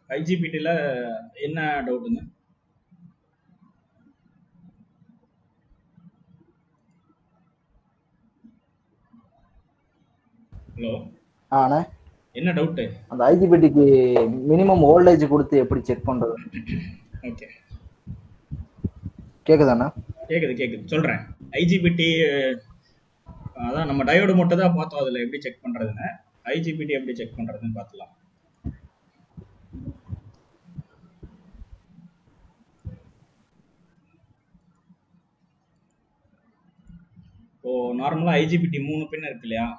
ஐஜிபிடியில் என்ன டவுட்டுங்க ஹலோ ஆ அண்ணே என்ன டவுட்டு அந்த ஐஜிபிடிக்கு மினிமம் ஓல்டேஜ் கொடுத்து எப்படி செக் பண்றது ஓகே கேக்குதாண்ணா கேட்குது கேட்குது சொல்கிறேன் ஐஜிபிடி அதான் நம்ம டயோடு மட்டும் தான் பார்த்தோம் அதில் எப்படி செக் பண்ணுறதுன்னு ஐஜிபிடி எப்படி செக் பண்ணுறதுன்னு பார்த்துலாம் இப்போ நார்மலாக ஐஜிபிடி மூணு பின் இருக்கு இல்லையா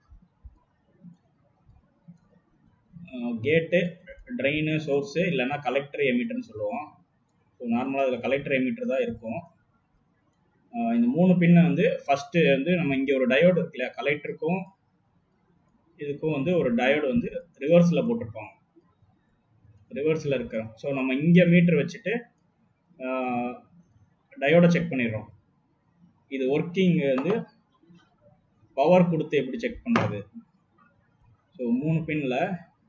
கேட்டு ட்ரெயின் சோர்ஸு இல்லைன்னா கலெக்டர் எமிட்டர்னு சொல்லுவோம் ஸோ நார்மலாக அதில் கலெக்டர் எமிட்டர் தான் இருக்கும் ஆஹ் இந்த மூணு பின்னை வந்து ஃபஸ்ட்டு வந்து நம்ம இங்கே ஒரு டயோடு இருக்கு இல்லையா கலெக்டருக்கும் இதுக்கும் வந்து ஒரு டயோடு வந்து ரிவர்ஸில் போட்டிருப்பாங்க ரிவர்ஸில் இருக்கிறோம் ஸோ நம்ம இங்கே மீட்டர் வச்சுட்டு டயோடை செக் பண்ணிடுறோம் இது ஒர்க்கிங் வந்து பவர் கொடுத்து எப்படி செக் பண்ணுறது ஸோ மூணு பின்னில்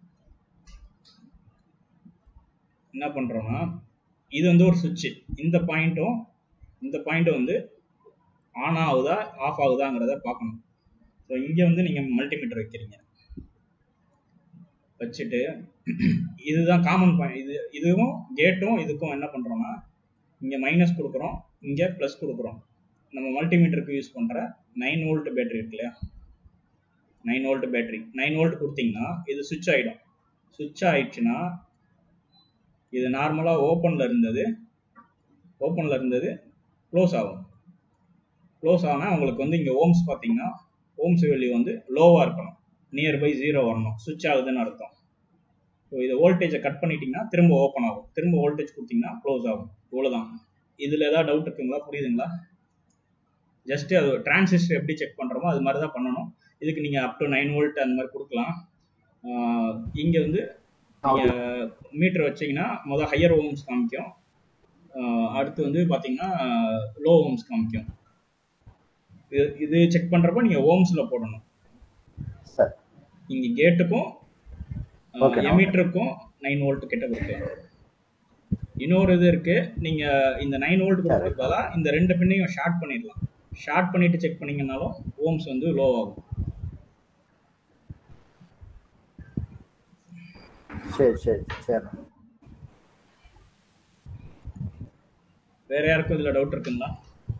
என்ன பண்ணுறோன்னா இது வந்து ஒரு சுவிட்சு இந்த பாயிண்ட்டும் இந்த பாயிண்ட்டும் வந்து ஆன் ஆகுதா ஆஃப் ஆகுதாங்கிறத பார்க்கணும் ஸோ இங்கே வந்து நீங்கள் மல்டிமீட்டர் வைக்கிறீங்க வச்சுட்டு இதுதான் காமன் பாயிண்ட் இது இதுவும் கேட்டும் இதுக்கும் என்ன பண்ணுறோம்னா இங்கே மைனஸ் கொடுக்குறோம் இங்கே ப்ளஸ் கொடுக்குறோம் நம்ம மல்டிமீட்டருக்கு யூஸ் பண்ணுற நைன் வோல்ட் பேட்டரி இருக்கு இல்லையா nine volt battery nine volt கொடுத்தீங்கன்னா இது சுவிட்ச் ஆகிடும் சுவிட்ச் ஆயிடுச்சுன்னா இது நார்மலாக ஓப்பனில் இருந்தது ஓப்பனில் இருந்தது க்ளோஸ் ஆகும் க்ளோஸ் ஆனால் உங்களுக்கு வந்து இங்கே ஓம்ஸ் பார்த்தீங்கன்னா ஓம்ஸ் வேல்யூ வந்து லோவாக இருக்கணும் நியர்பை ஜீரோ வரணும் சுவிட்ச் ஆகுதுன்னு அர்த்தம் ஸோ இதை வோல்டேஜை கட் பண்ணிட்டீங்கன்னா திரும்ப ஓப்பன் ஆகும் திரும்ப வோல்டேஜ் கொடுத்தீங்கன்னா க்ளோஸ் ஆகும் இவ்வளோதான் இதில் ஏதாவது டவுட் இருக்குங்களா புரியுதுங்களா ஜஸ்ட் அது டிரான்சிஸ்டர் எப்படி செக் பண்ணுறோமோ அது மாதிரி தான் பண்ணணும் இதுக்கு நீங்கள் அப் டு நைன் வோல்ட் அந்த மாதிரி கொடுக்கலாம் இங்கே வந்து நீங்கள் மீட்டர் வச்சீங்கன்னா முதல் ஹையர் ஓம்ஸ் காமிக்கும் ஆஹ் அடுத்து வந்து பார்த்தீங்கன்னா லோ ஓம்ஸ் காமிக்கும் இது இது செக் பண்ணுறப்ப நீங்கள் ஓம்ஸில் போடணும் சரி இங்கே கேட்டுக்கும் Okay. எமீட்டருக்கும் நைன் வோல்ட் கிட்ட கொடுக்கலாம் இன்னொரு இது இருக்கு நீங்க இந்த நைன் வோல்ட் கொடுக்கறதுக்கு பதிலாக இந்த ரெண்டு பின்னையும் ஷார்ட் பண்ணிடலாம் ஷார்ட் பண்ணிட்டு செக் பண்ணீங்கன்னாலும் ஓம்ஸ் வந்து லோ ஆகும் சரி சரி சரி வேற யாருக்கும் இதுல டவுட் இருக்குங்களா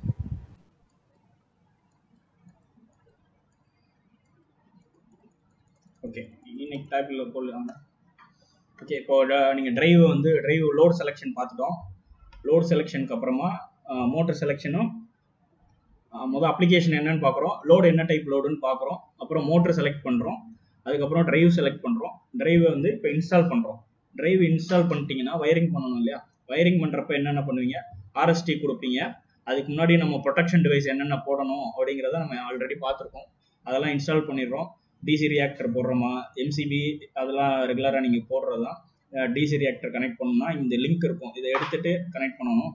ஓகே இன்னைக்கு டாபிக்ல போடலாமா ஓகே இப்போ ட- நீங்க டிரைவ் வந்து டிரைவ் லோட் செலெக்ஷன் பார்த்துட்டோம் லோட் செலெக்ஷனுக்கு அப்புறமா மோட்டர் செலெக்ஷனும் முதல் அப்ளிகேஷன் என்னன்னு பார்க்குறோம் லோடு என்ன டைப் லோடுன்னு பார்க்குறோம் அப்புறம் மோட்டர் செலக்ட் பண்ணுறோம் அதுக்கப்புறம் டிரைவ் செலக்ட் பண்ணுறோம் டிரைவ் வந்து இப்போ இன்ஸ்டால் பண்ணுறோம் டிரைவ் இன்ஸ்டால் பண்ணிட்டீங்கன்னா வயரிங் பண்ணணும் இல்லையா வயரிங் பண்ணுறப்ப என்னென்ன பண்ணுவீங்க ஆர்எஸ்டி கொடுப்பீங்க அதுக்கு முன்னாடி நம்ம ப்ரொடெக்ஷன் டிவைஸ் என்னென்ன போடணும் அப்படிங்கிறத நம்ம ஆல்ரெடி பார்த்துருக்கோம் அதெல்லாம் இன்ஸ்டால் பண்ணிடுறோம் டிசி ரியாக்டர் போடுறோமா எம்சிபி அதெல்லாம் ரெகுலராக நீங்கள் போடுறது தான் டிசி ரியாக்டர் கனெக்ட் பண்ணணும்னா இந்த லிங்க் இருக்கும் இதை எடுத்துட்டு கனெக்ட் பண்ணணும்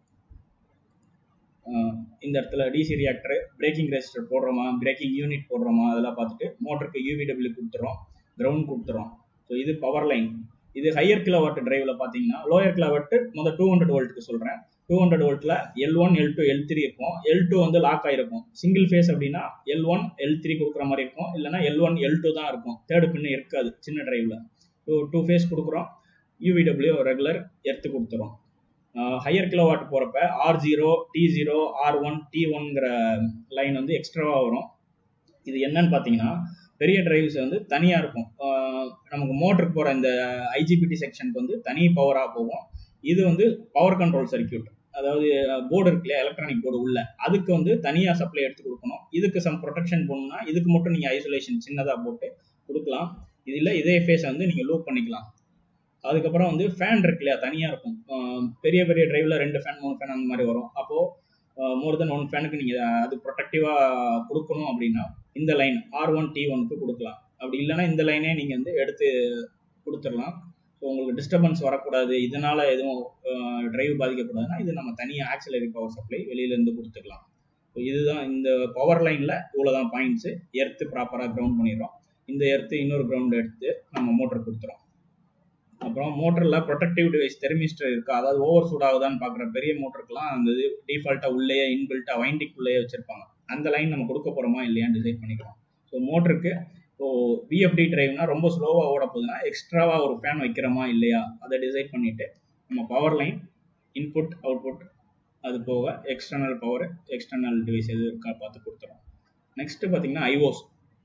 அஹ் இந்த இடத்துல டிசி ரியாக்டர் பிரேக்கிங் ரெஜிஸ்டர் போடுறோமா பிரேக்கிங் யூனிட் போடுறோமா அதெல்லாம் பார்த்துட்டு மோட்டருக்கு யூவிடபிள்யூ கொடுத்துறோம் கிரவுண்ட் கொடுத்துறோம் ஸோ இது பவர் லைன் இது ஹையர் கிலோவாட் டிரைவில் பார்த்தீங்கன்னா லோயர் கிலோவாட் முதல் டூ ஹண்ட்ரட் வோல்ட்டுக்கு சொல்கிறேன் டூ ஹண்ட்ரட் வோல்ட்டில் L one L two L three இருக்கும் எல் டூ வந்து லாக் ஆகிருக்கும் சிங்கிள் ஃபேஸ் அப்படின்னா எல் ஒன் எல் த்ரீ கொடுக்குற மாதிரி இருக்கும் இல்லைனா எல் ஒன் எல் டூ தான் இருக்கும் தேர்டு பின்னு இருக்காது சின்ன டிரைவில் ஸோ டூ ஃபேஸ் கொடுக்குறோம் யூவிடபிள்யூ ரெகுலர் எர்த்து கொடுத்துரும் ஹையர் கிலோவாட் போகிறப்ப R zero T zero R one T ஒன்ங்கிற லைன் வந்து எக்ஸ்ட்ராவாக வரும் இது என்னன்னு பார்த்தீங்கன்னா பெரிய டிரைவ்ஸ் வந்து தனியாக இருக்கும் ஆஹ் நமக்கு மோட்டருக்கு போகிற இந்த ஐஜிபிடி செக்ஷனுக்கு வந்து தனி பவராக போகும் இது வந்து பவர் கண்ட்ரோல் சர்க்கியூட் அதாவது போர்டு இருக்கு இல்லையா எலக்ட்ரானிக் போர்டு உள்ள அதுக்கு வந்து தனியாக சப்ளை எடுத்து கொடுக்கணும் இதுக்கு சம் ப்ரொடெக்ஷன் போடணும்னா இதுக்கு மட்டும் நீங்கள் ஐசோலேஷன் சின்னதாக போட்டு கொடுக்கலாம் இதில் இதே ஃபேஸை வந்து நீங்கள் லூப் பண்ணிக்கலாம் அதுக்கப்புறம் வந்து ஃபேன் இருக்கு இல்லையா தனியாக இருக்கும் ஆஹ் பெரிய பெரிய டிரைவில் ரெண்டு ஃபேன் மூணு ஃபேன் அந்த மாதிரி வரும் அப்போது மோர் தென் ஒன் ஃபேனுக்கு நீங்கள் அது ப்ரொடெக்டிவாக கொடுக்கணும் அப்படின்னா இந்த லைன் ஆர் ஒன் டி ஒனுக்கு கொடுக்கலாம் அப்படி இல்லைன்னா இந்த லைனே நீங்கள் வந்து எடுத்து கொடுத்துடலாம் ஸோ உங்களுக்கு டிஸ்டர்பன்ஸ் வரக்கூடாது இதனால எதுவும் டிரைவ் பாதிக்கக்கூடாதுன்னா இது நம்ம தனியாக ஆக்சிலரி பவர் சப்ளை வெளியிலேருந்து கொடுத்துக்கலாம் ஸோ இதுதான் இந்த பவர் லைனில் இவ்வளோ தான் பாயிண்ட்ஸு எர்த்து ப்ராப்பராக கிரவுண்ட் பண்ணிடுறோம் இந்த எர்த்து இன்னொரு கிரவுண்ட் எடுத்து நம்ம மோட்டர் கொடுத்துறோம் அப்புறம் மோட்டரில் ப்ரொடெக்டிவ் டிவைஸ் தெர்மிஸ்டர் இருக்கா அதாவது ஓவர் சூட் ஆகுதான்னு பார்க்குற பெரிய மோட்டருக்குலாம் அந்த இது டிஃபால்ட்டாக உள்ளேயே இன்பில்ட்டாக வைண்டிக்குள்ளேயே வச்சிருப்பாங்க அந்த லைன் நம்ம கொடுக்க போகிறோமா இல்லையான்னு டிசைட் பண்ணிக்கலாம் ஸோ மோட்டருக்கு இப்போ விஎஃப்டி டிரைவ்னா ரொம்ப ஸ்லோவாக ஓட போகுதுன்னா எக்ஸ்ட்ராவாக ஒரு ஃபேன் வைக்கிறோமா இல்லையா அதை டிசைட் பண்ணிவிட்டு நம்ம பவர் லைன் இன்புட் அவுட்புட் அது போக எக்ஸ்டர்னல் பவர் எக்ஸ்டர்னல் டிவைஸ் எது இருக்கா பார்த்து கொடுத்துரும் நெக்ஸ்ட்டு பார்த்தீங்கன்னா ஐஓஸ்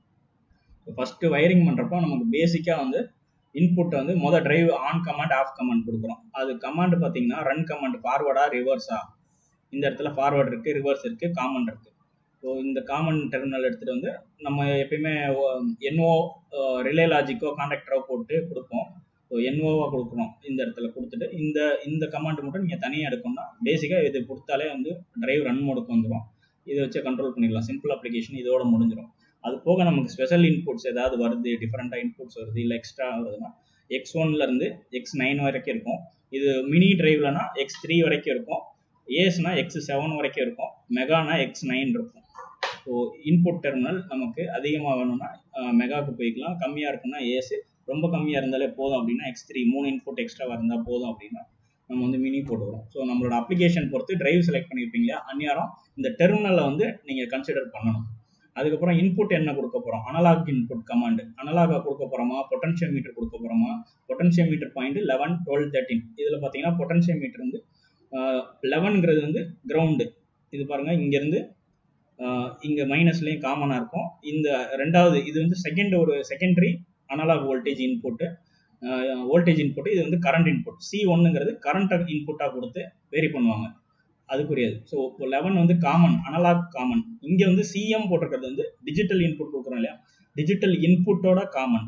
ஃபஸ்ட்டு வயரிங் பண்ணுறப்போ நமக்கு பேசிக்காக வந்து இன்புட் வந்து மொதல் drive on command off command கொடுக்குறோம் அது கமாண்ட் பார்த்தீங்கன்னா ரன் கமாண்ட் ஃபார்வர்டா ரிவர்ஸா இந்த இடத்துல ஃபார்வர்ட் இருக்குது ரிவர்ஸ் இருக்குது காமன் இருக்குது ஸோ இந்த காமன் டெர்மினல் எடுத்துகிட்டு வந்து நம்ம எப்பயுமே என்ஓ ரிலே லாஜிக்கோ கான்டாக்டரோ போட்டு கொடுப்போம் ஸோ என்ஓவாக கொடுக்குறோம் இந்த இடத்துல கொடுத்துட்டு இந்த இந்த கமாண்ட் மட்டும் நீங்கள் தனியாக எடுக்கணும்னா பேசிக்காக இது கொடுத்தாலே வந்து டிரைவ் ரன் மோடுக்கு வந்துடும் இதை வச்சு கண்ட்ரோல் பண்ணிடலாம் சிம்பிள் அப்ளிகேஷன் இதோட முடிஞ்சிடும் அது போக நமக்கு ஸ்பெஷல் இன்புட்ஸ் ஏதாவது வருது டிஃப்ரெண்ட்டாக இன்புட்ஸ் வருது இல்லை எக்ஸ்ட்ரா வருதுன்னா எக்ஸ் ஒன்லேருந்து எக்ஸ் நைன் வரைக்கும் இருக்கும் இது மினி டிரைவ்லனா எக்ஸ் த்ரீ வரைக்கும் இருக்கும் ஏஸ்னா எக்ஸ் செவன் வரைக்கும் இருக்கும் மெகானா எக்ஸ் நைன் இருக்கும் ஸோ இன்புட் டெர்மினல் நமக்கு அதிகமாக வேணும்னா மெகாவுக்கு போய்க்கலாம் கம்மியாக இருக்குன்னா ஏசு ரொம்ப கம்மியாக இருந்தாலே போதும் அப்படின்னா எக்ஸ் த்ரீ மூணு இன்புட் எக்ஸ்ட்ராவாக இருந்தால் போதும் அப்படின்னா நம்ம வந்து மினி போட்டுக்கிறோம் ஸோ நம்மளோட அப்ளிகேஷன் பொறுத்து டிரைவ் செலக்ட் பண்ணியிருப்பீங்க இல்லையா அந்நேரம் இந்த டெர்மினலை வந்து நீங்கள் கன்சிடர் பண்ணணும் அதுக்கப்புறம் இன்புட் என்ன கொடுக்க போகிறோம் அனலாக் இன்புட் கமாண்டு அனலாகாக கொடுக்க போகிறோமா பொட்டன்ஷியல் மீட்டர் கொடுக்க போகிறோமா potential meter point eleven twelve thirteen இதில் பார்த்தீங்கன்னா பொட்டன்ஷியல் மீட்டர் வந்து லெவன்ங்கிறது வந்து கிரவுண்டு இது பாருங்கள் இங்கேருந்து இங்கே மைனஸ்லேயும் காமனாக இருக்கும் இந்த ரெண்டாவது இது வந்து செகண்ட் ஒரு secondary analogue voltage input voltage input இது வந்து கரண்ட் இன்புட் சி ஒன்னுங்கிறது கரண்ட் இன்புட்டாக கொடுத்து வேரி பண்ணுவாங்க அதுக்குரியது ஸோ இப்போ லெவன் வந்து காமன் அனலாக் காமன் இங்கே வந்து சிஎம் போட்டிருக்கிறது வந்து டிஜிட்டல் இன்புட் கொடுக்குறோம் இல்லையா டிஜிட்டல் இன்புட்டோட காமன்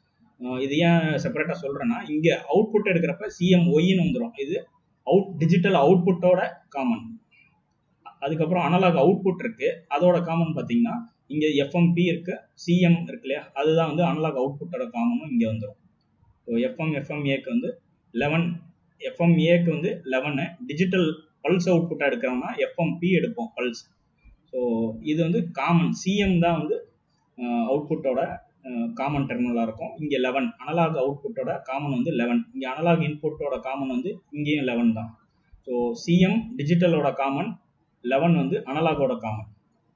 இது ஏன் செப்பரேட்டாக சொல்கிறேன்னா இங்கே அவுட்புட் எடுக்கிறப்ப சிஎம் ஒய்ன்னு வந்துடும் இது அவுட் டிஜிட்டல் அவுட்புட்டோட காமன் அதுக்கப்புறம் அனலாக் அவுட்புட் இருக்கு அதோட காமன் பார்த்தீங்கன்னா இங்கே எஃப்எம்பி இருக்கு சிஎம் இருக்கு இல்லையா அதுதான் வந்து அனலாக் அவுட்புட்டோட காமனும் இங்கே வந்துடும் ஸோ எஃப்எம் எஃப்எம்ஏக்கு வந்து லெவன் எஃப்எம்ஏக்கு வந்து லெவனு டிஜிட்டல் பல்ஸ் அவுட்புட்டாக எடுக்கிறோம்னா எஃப்எம்பி எடுப்போம் பல்ஸ் ஸோ இது வந்து காமன் சிஎம் தான் வந்து அவுட்புட்டோட காமன் டெர்மினலாக இருக்கும் இங்கே லெவன் அனலாக் அவுட்புட்டோட காமன் வந்து லெவன் இங்கே அனலாக் இன்புட்டோட காமன் வந்து இங்கேயும் லெவன் தான் ஸோ சிஎம் டிஜிட்டலோட காமன் லெவன் வந்து அனலாகோட காமன்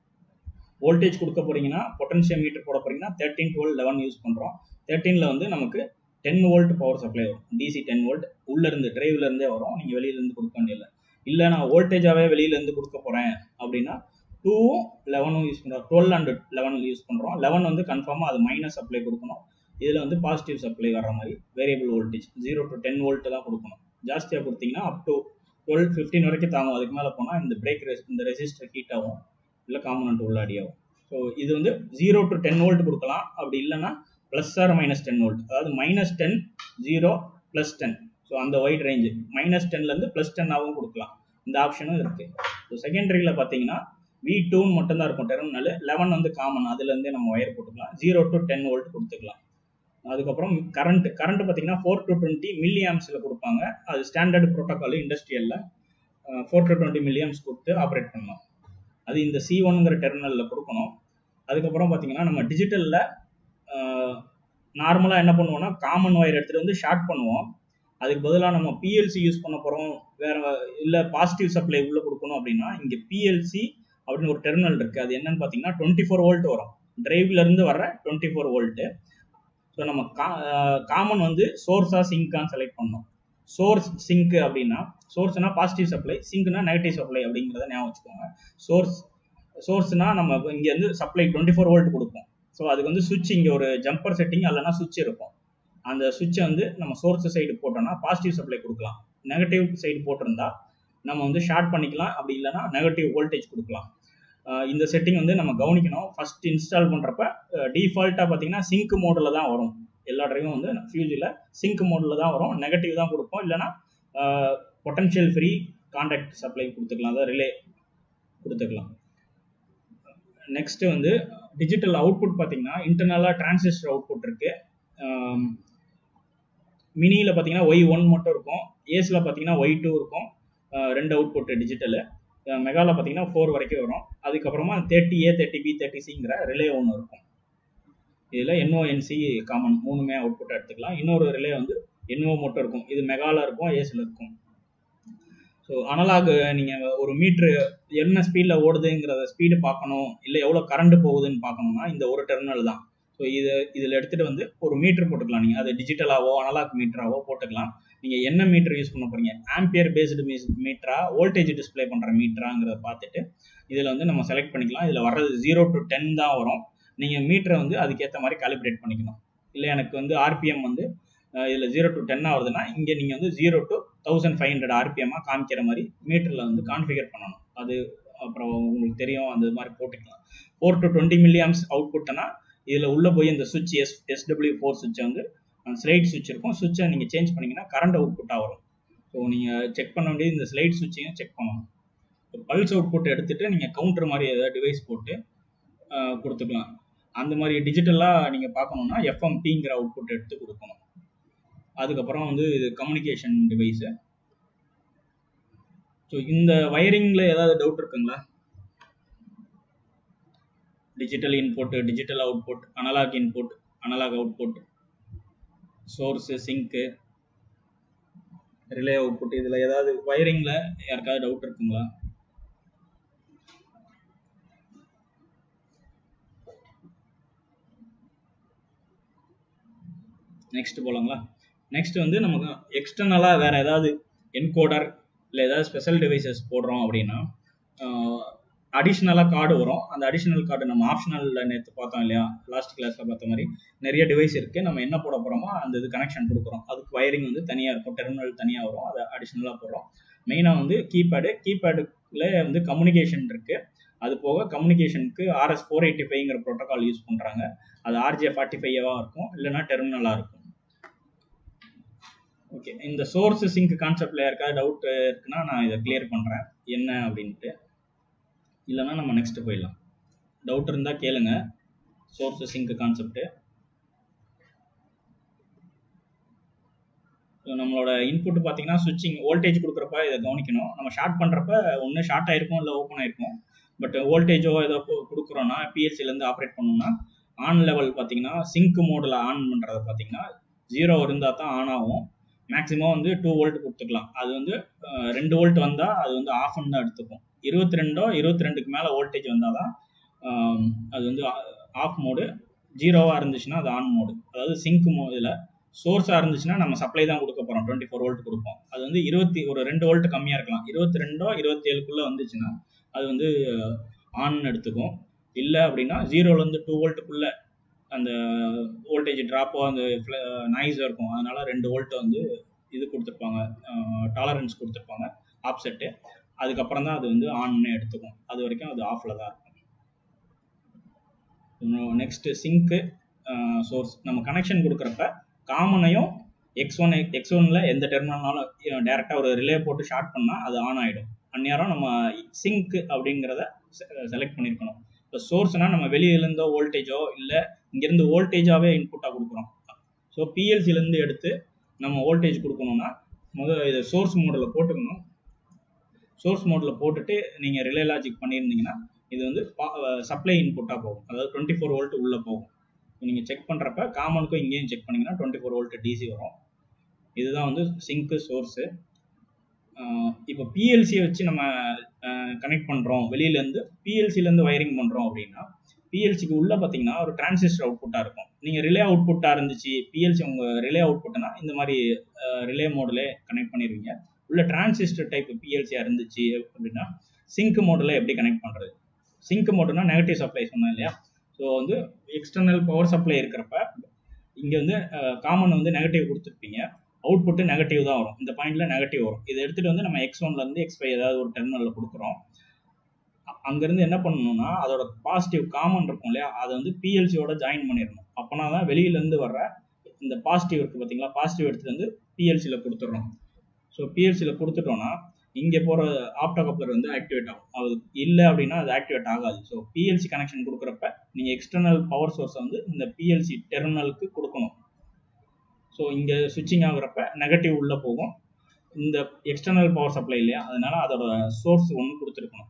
வோல்டேஜ் கொடுக்க போறீங்கன்னா பொட்டன்ஷியல் மீட்டர் போட போறீங்கன்னா தேர்ட்டின் டுவெல் லெவன் யூஸ் பண்ணுறோம் தேர்ட்டீனில் வந்து நமக்கு டென் வோல்ட் பவர் சப்ளை வரும் டிசி டென் வோல்ட் உள்ளேருந்து டிரைவ்லேருந்தே வரும் நீங்கள் வெளியிலேருந்து கொடுக்க வேண்டியதில்லை இல்லை நான் வோல்டேஜாகவே வெளியிலேருந்து கொடுக்க போகிறேன் அப்படின்னா டூவும் லெவனும் யூஸ் பண்ணுறோம் டுவெல் அண்ட் லெவன் யூஸ் பண்ணுறோம் லெவன் வந்து கன்ஃபார்மாக அது மைனஸ் சப்ளை கொடுக்கணும் இதில் வந்து பாசிட்டிவ் சப்ளை வர மாதிரி variable voltage zero to ten volt தான் கொடுக்கணும் ஜாஸ்தியாக கொடுத்தீங்கன்னா அப் டு டுவெல் ஃபிஃப்டின் வரைக்கும் தாங்கும் அதுக்கு மேலே போனால் இந்த பிரேக் இந்த ரெசிஸ்டர் ஹீட் ஆகும் இல்லை காம்பனண்ட் உள்ள அடியாகும் ஸோ இது வந்து ஜீரோ டு டென் வோல்ட் கொடுக்கலாம் அப்படி இல்லைன்னா plus or minus ten volt அதாவது minus ten zero plus ten so அந்த ஒயிட் ரேஞ்சு மைனஸ் டென்லேருந்து ப்ளஸ் டென்னாகவும் கொடுக்கலாம் இந்த ஆப்ஷனும் இருக்குது ஸோ செகண்டரியில் பார்த்தீங்கன்னா வி டூன்னு மட்டும்தான் இருக்கும் டெர்மினல் லெவன் வந்து காமன் அதுலேருந்தே நம்ம ஒயர் போட்டுக்கலாம் ஜீரோ டு டென் வோல்ட் கொடுத்துக்கலாம் அதுக்கப்புறம் கரண்ட் கரண்ட் பார்த்தீங்கன்னா ஃபோர் டு டுவெண்ட்டி மில்லி ஆம்ஸில் கொடுப்பாங்க அது ஸ்டாண்டர்ட் ப்ரோட்டோக்கால் இண்டஸ்ட்ரியலில் four to twenty milli amps கொடுத்து ஆப்ரேட் பண்ணலாம் அது இந்த சி ஒன்னுங்கிற டெர்மினலில் கொடுக்கணும் அதுக்கப்புறம் பார்த்தீங்கன்னா நம்ம டிஜிட்டலில் நார்மலாக என்ன பண்ணுவோம்னா காமன் ஒயர் எடுத்துகிட்டு வந்து ஷார்ட் பண்ணுவோம் அதுக்கு பதிலாக நம்ம பிஎல்சி யூஸ் பண்ண போகிறோம் வேற இல்லை பாசிட்டிவ் சப்ளை உள்ளே கொடுக்கணும் அப்படின்னா இங்கே பிஎல்சி அப்படின்னு ஒரு டெர்மினல் இருக்குது அது என்னன்னு பார்த்தீங்கன்னா டுவெண்ட்டி ஃபோர் வோல்ட் வரும் டிரைவ்லேருந்து வர டுவெண்ட்டி ஃபோர் வோல்ட்டு ஸோ நம்ம கா காமன் வந்து சோர்ஸாக சிங்கான்னு செலக்ட் பண்ணோம் சோர்ஸ் சிங்க் அப்படின்னா சோர்ஸ்னா பாசிட்டிவ் சப்ளை சிங்க்னா நெகட்டிவ் சப்ளை அப்படிங்கிறத ஞாபகம் வச்சுக்கோங்க சோர்ஸ் சோர்ஸ்னா நம்ம இங்கே வந்து சப்ளை டுவெண்ட்டி ஃபோர் வோல்ட் கொடுப்போம் ஸோ அதுக்கு வந்து சுவிட்ச் இங்கே ஒரு ஜம்பர் செட்டிங் இல்லைனா சுவிட்ச் இருக்கும் அந்த சுவிட்சை வந்து நம்ம சோர்ஸ் சைடு போட்டோம்னா பாசிட்டிவ் சப்ளை கொடுக்கலாம் நெகட்டிவ் சைடு போட்டிருந்தா நம்ம வந்து ஷார்ட் பண்ணிக்கலாம் அப்படி இல்லைனா நெகட்டிவ் வோல்டேஜ் கொடுக்கலாம் இந்த செட்டிங் வந்து நம்ம கவனிக்கணும் ஃபர்ஸ்ட் இன்ஸ்டால் பண்ணுறப்ப டிஃபால்ட்டாக பார்த்தீங்கன்னா சிங்க் மோடில் தான் வரும் எல்லா ட்ரைவும் வந்து ஃபியூஜில் சிங்க் மோடில் தான் வரும் நெகட்டிவ் தான் கொடுப்போம் இல்லைனா பொட்டன்ஷியல் ஃப்ரீ கான்டாக்ட் சப்ளை கொடுத்துக்கலாம் அதாவது ரிலே கொடுத்துக்கலாம் நெக்ஸ்ட்டு வந்து டிஜிட்டல் அவுட்புட் பார்த்தீங்கன்னா இன்டர்னலாக டிரான்சிஸ்டர் அவுட்புட் இருக்குது மினியில் பார்த்தீங்கன்னா ஒய் ஒன் மட்டும் இருக்கும் ஏஸில் பார்த்தீங்கன்னா ஒய் டூ இருக்கும் ரெண்டு அவுட்புட் டிஜிட்டலு மெகாவில் பார்த்தீங்கன்னா ஃபோர் வரைக்கும் வரும் அதுக்கப்புறமா thirty A thirty B thirty சிங்கிற ரிலே ஒன்று இருக்கும் இதில் என்ஓஎன்சி காமன் மூணுமே அவுட்புட் எடுத்துக்கலாம் இன்னொரு ரிலே வந்து என்ஓ மட்டும் இருக்கும் இது மெகால இருக்கும் ஏசில் இருக்கும் ஸோ அனலாக் நீங்கள் ஒரு மீட்ரு என்ன ஸ்பீடில் ஓடுதுங்கிறத ஸ்பீடு பார்க்கணும் இல்லை எவ்வளோ கரண்ட் போகுதுன்னு பார்க்கணும்னா இந்த ஒரு டெர்மினல் தான் ஸோ இதை இதில் எடுத்துகிட்டு வந்து ஒரு மீட்டர் போட்டுக்கலாம் நீங்கள் அது டிஜிட்டலாவோ அனலாக் மீட்டராவோ போட்டுக்கலாம் நீங்கள் என்ன மீட்டர் யூஸ் பண்ண போகிறீங்க ஆம்பியர் பேஸ்டு மீஸ் மீட்டரா வோல்டேஜ் டிஸ்பிளே பண்ணுற மீட்டராங்கிறத பார்த்துட்டு இதில் வந்து நம்ம செலக்ட் பண்ணிக்கலாம் இதில் வர்றது ஜீரோ டு டென் தான் வரும் நீங்கள் மீட்டரை வந்து அதுக்கேற்ற மாதிரி காலிப்ரேட் பண்ணிக்கணும் இல்லை எனக்கு வந்து ஆர்பிஎம் வந்து இதில் ஜீரோ டு டென் வருதுன்னா இங்கே நீங்கள் வந்து zero to thousand five hundred ஆர்பிஎம்மாக காமிக்கிற மாதிரி மீட்டரில் வந்து கான்ஃபிகர் பண்ணணும் அது அப்புறம் உங்களுக்கு தெரியும் அந்த மாதிரி போட்டுக்கலாம் ஃபோர் டு டுவெண்ட்டி மில்லியம்ஸ் அவுட்புட்னா இதில் உள்ளே போய் இந்த சுவிட்ச் எஸ் எஸ்டபிள்யூ ஃபோர் சுவிட்சை வந்து ஸ்லைட் சுவிட்ச் இருக்கும் சுவிட்சை நீங்கள் சேஞ்ச் பண்ணிங்கன்னா கரண்ட் அவுட்புட்டாக வரும் ஸோ நீங்கள் செக் பண்ண வேண்டியது இந்த ஸ்லைட் சுவிட்சையும் செக் பண்ணணும் பல்ஸ் அவுட்புட் எடுத்துகிட்டு நீங்கள் கவுண்டர் மாதிரி ஏதாவது டிவைஸ் போட்டு கொடுத்துக்கலாம் அந்த மாதிரி டிஜிட்டலாக நீங்கள் பார்க்கணுன்னா எஃப்எம்பிங்கிற அவுட்புட் எடுத்து கொடுக்கணும் அதுக்கப்புறம் வந்து இது கம்யூனிகேஷன் டிவைஸு ஸோ இந்த வயரிங்கில் ஏதாவது டவுட் இருக்குங்களா digital input digital output analogue input analogue output source sink relay output இதில் ஏதாவது வயரிங்கில் யாருக்காவது டவுட் இருக்குங்களா நெக்ஸ்ட் போகலாங்களா நெக்ஸ்ட் வந்து நமக்கு எக்ஸ்டர்னலாக வேறு ஏதாவது என்கோடர் இல்லை ஏதாவது ஸ்பெஷல் டிவைசஸ் போடுறோம் அப்படின்னா அடிஷ்னலாக கார்டு வரும் அந்த அடிஷ்னல் கார்டு நம்ம ஆப்ஷனலில் நேற்று பார்த்தோம் இல்லையா லாஸ்ட் கிளாஸில் பார்த்த மாதிரி நிறைய டிவைஸ் இருக்குது நம்ம என்ன போட போகிறோமோ அந்த இது கனெக்ஷன் கொடுக்குறோம் அதுக்கு வயரிங் வந்து தனியாக இருக்கும் டெர்மினல் தனியாக வரும் அதை அடிஷ்னலாக போடுறோம் மெயினாக வந்து கீபேடு கீபேடுல வந்து கம்யூனிகேஷன் இருக்குது அது போக கம்யூனிகேஷனுக்கு ஆர்எஸ் ஃபோர் எயிட்டி ஃபைவ்ங்கிற ப்ரோட்டோகால் யூஸ் பண்ணுறாங்க அது ஆர்ஜே ஃபார்ட்டி ஃபைவாக இருக்கும் இல்லைனா டெர்மினலாக இருக்கும் ஓகே இந்த சோர்ஸ் சிங்க் கான்செப்டில் யாருக்காவது டவுட் இருக்குன்னா நான் இதை கிளியர் பண்ணுறேன் என்ன அப்படின்ட்டு இல்லைன்னா நம்ம நெக்ஸ்ட் போயிடலாம் டவுட் இருந்தால் கேளுங்க சோர்ஸ் சிங்க் கான்செப்ட்டு நம்மளோட இன்புட் பார்த்தீங்கன்னா சுவிட்சிங் வோல்டேஜ் கொடுக்குறப்ப இதை கவனிக்கணும் நம்ம ஷார்ட் பண்ணுறப்ப ஒன்று ஷார்ட் ஆயிருக்கும் இல்லை ஓப்பன் ஆயிருக்கும் பட் வோல்டேஜோ ஏதோ கொடுக்குறோன்னா பிஎல்சிலேருந்து ஆப்ரேட் பண்ணோம்னா ஆன் லெவல் பார்த்தீங்கன்னா சிங்க் மோடில் ஆன் பண்ணுறத பார்த்தீங்கன்னா ஜீரோ இருந்தால் தான் ஆன் ஆகும் மேக்ஸிமம் வந்து டூ வோல்ட் கொடுத்துக்கலாம் அது வந்து ரெண்டு வோல்ட் வந்தால் அது வந்து ஆஃப் தான் எடுத்துக்கும் இருபத்தி ரெண்டோ இருபத்தி ரெண்டுக்கு மேலே வோல்டேஜ் வந்தால் தான் அது வந்து ஆஃப் மோடு ஜீரோவாக இருந்துச்சுன்னா அது ஆன் மோடு அதாவது சிங்க் மோ இதில் சோர்ஸாக இருந்துச்சுன்னா நம்ம சப்ளை தான் கொடுக்க போகிறோம் டுவெண்ட்டி ஃபோர் வோல்ட் கொடுப்போம் அது வந்து இருபத்தி ஒரு ரெண்டு வோல்ட் கம்மியாக இருக்கலாம் இருபத்தி ரெண்டோ இருபத்தி ஏழுக்குள்ளே வந்துச்சுன்னா அது வந்து ஆன் எடுத்துக்கும் இல்லை அப்படின்னா ஜீரோலேருந்து டூ வோல்ட்டுக்குள்ளே அந்த வோல்டேஜ் ட்ராப்போ அந்த நாய்ஸாக இருக்கும் அதனால ரெண்டு வோல்ட்டை வந்து இது கொடுத்துருப்பாங்க டாலரன்ஸ் கொடுத்துருப்பாங்க ஆப்செட்டு அதுக்கப்புறம் தான் அது வந்து ஆன்னு எடுத்துக்கும் அது வரைக்கும் அது ஆஃபில் தான் இருக்கும் நெக்ஸ்ட்டு சிங்க்கு சோர்ஸ் நம்ம கனெக்ஷன் கொடுக்குறப்ப காமனையும் எக்ஸ் ஒன் எக்ஸ் ஒனில் எந்த டெர்மினல்னாலும் டேரெக்டாக ஒரு ரிலே போட்டு ஷார்ட் பண்ணால் அது ஆன் ஆகிடும் அந்நேரம் நம்ம சிங்க் அப்படிங்கிறத செலக்ட் பண்ணியிருக்கணும் இப்போ சோர்ஸ்னால் நம்ம வெளியிலேருந்தோ வோல்டேஜோ இல்லை இங்கேருந்து வோல்டேஜாகவே இன்புட்டாக கொடுக்குறோம் ஸோ பிஎல்சிலேருந்து எடுத்து நம்ம வோல்டேஜ் கொடுக்கணும்னா முதல் இதை சோர்ஸ் மோடில் போட்டுக்கணும் சோர்ஸ் மோடில் போட்டுட்டு நீங்கள் ரிலே லாஜிக் பண்ணியிருந்தீங்கன்னா இது வந்து சப்ளை இன்புட்டாக போகும் அதாவது டுவெண்ட்டி ஃபோர் வோல்ட் உள்ளே போகும் நீங்கள் செக் பண்ணுறப்ப காமனுக்கும் இங்கேயும் செக் பண்ணிங்கன்னா டுவெண்ட்டி ஃபோர் வோல்ட் டிசி வரும் இதுதான் வந்து சிங்க்கு சோர்ஸு இப்போ பிஎல்சியை வச்சு நம்ம கனெக்ட் பண்ணுறோம் வெளியிலேருந்து பிஎல்சிலேருந்து வயரிங் பண்ணுறோம் அப்படின்னா பிஎல்சிக்கு உள்ளே பார்த்தீங்கன்னா ஒரு டிரான்சிஸ்டர் அவுட்புட்டாக இருக்கும் நீங்கள் ரிலே அவுட்புட்டாக இருந்துச்சு பிஎல்சி உங்கள் ரிலே அவுட்புட்னா இந்த மாதிரி ரிலே மோடில் கனெக்ட் பண்ணிடுவீங்க உள்ள டிரான்சிஸ்டர் டைப் பிஎல்சியாக இருந்துச்சு அப்படின்னா சிங்க் மோடில் எப்படி கனெக்ட் பண்ணுறது சிங்க் மோடுனா நெகட்டிவ் சப்ளை சொன்னேன் இல்லையா ஸோ வந்து எக்ஸ்டர்னல் பவர் சப்ளை இருக்கிறப்ப இங்கே வந்து காமன் வந்து நெகட்டிவ் கொடுத்துருப்பீங்க அவுட்புட்டு நெகட்டிவ் தான் வரும் இந்த பாயிண்ட்ல நெகட்டிவ் வரும் இதை எடுத்துகிட்டு வந்து நம்ம எக்ஸ் ஒன்லேருந்து எக்ஸ் ஃபைவ் ஏதாவது ஒரு டெர்மினலில் கொடுக்குறோம் அங்கேருந்து என்ன பண்ணணும்னா அதோட பாசிட்டிவ் காமன் இருக்கும் இல்லையா அதை வந்து பிஎல்சியோட ஜாயின் பண்ணிடணும் அப்போனா தான் வெளியிலேருந்து வர்ற இந்த பாசிட்டிவ் இருக்குது பார்த்தீங்களா பாசிட்டிவ் எடுத்துகிட்டு வந்து பிஎல்சியில் கொடுத்துட்றோம் ஸோ பிஎல்சியில் கொடுத்துட்டோம்னா இங்கே போகிற ஆப்டோ கப்ளர் வந்து ஆக்டிவேட் ஆகும் அது இல்லை அப்படின்னா அது ஆக்டிவேட் ஆகாது ஸோ பிஎல்சி கனெக்ஷன் கொடுக்குறப்ப நீங்கள் எக்ஸ்டர்னல் பவர் சோர்ஸை வந்து இந்த பிஎல்சி டெர்மினலுக்கு கொடுக்கணும் ஸோ இங்கே சுவிட்சிங் ஆகுறப்ப நெகட்டிவ் உள்ளே போகும் இந்த எக்ஸ்டர்னல் பவர் சப்ளை இல்லையா அதனால அதோட சோர்ஸ் ஒன்று கொடுத்துருக்கணும்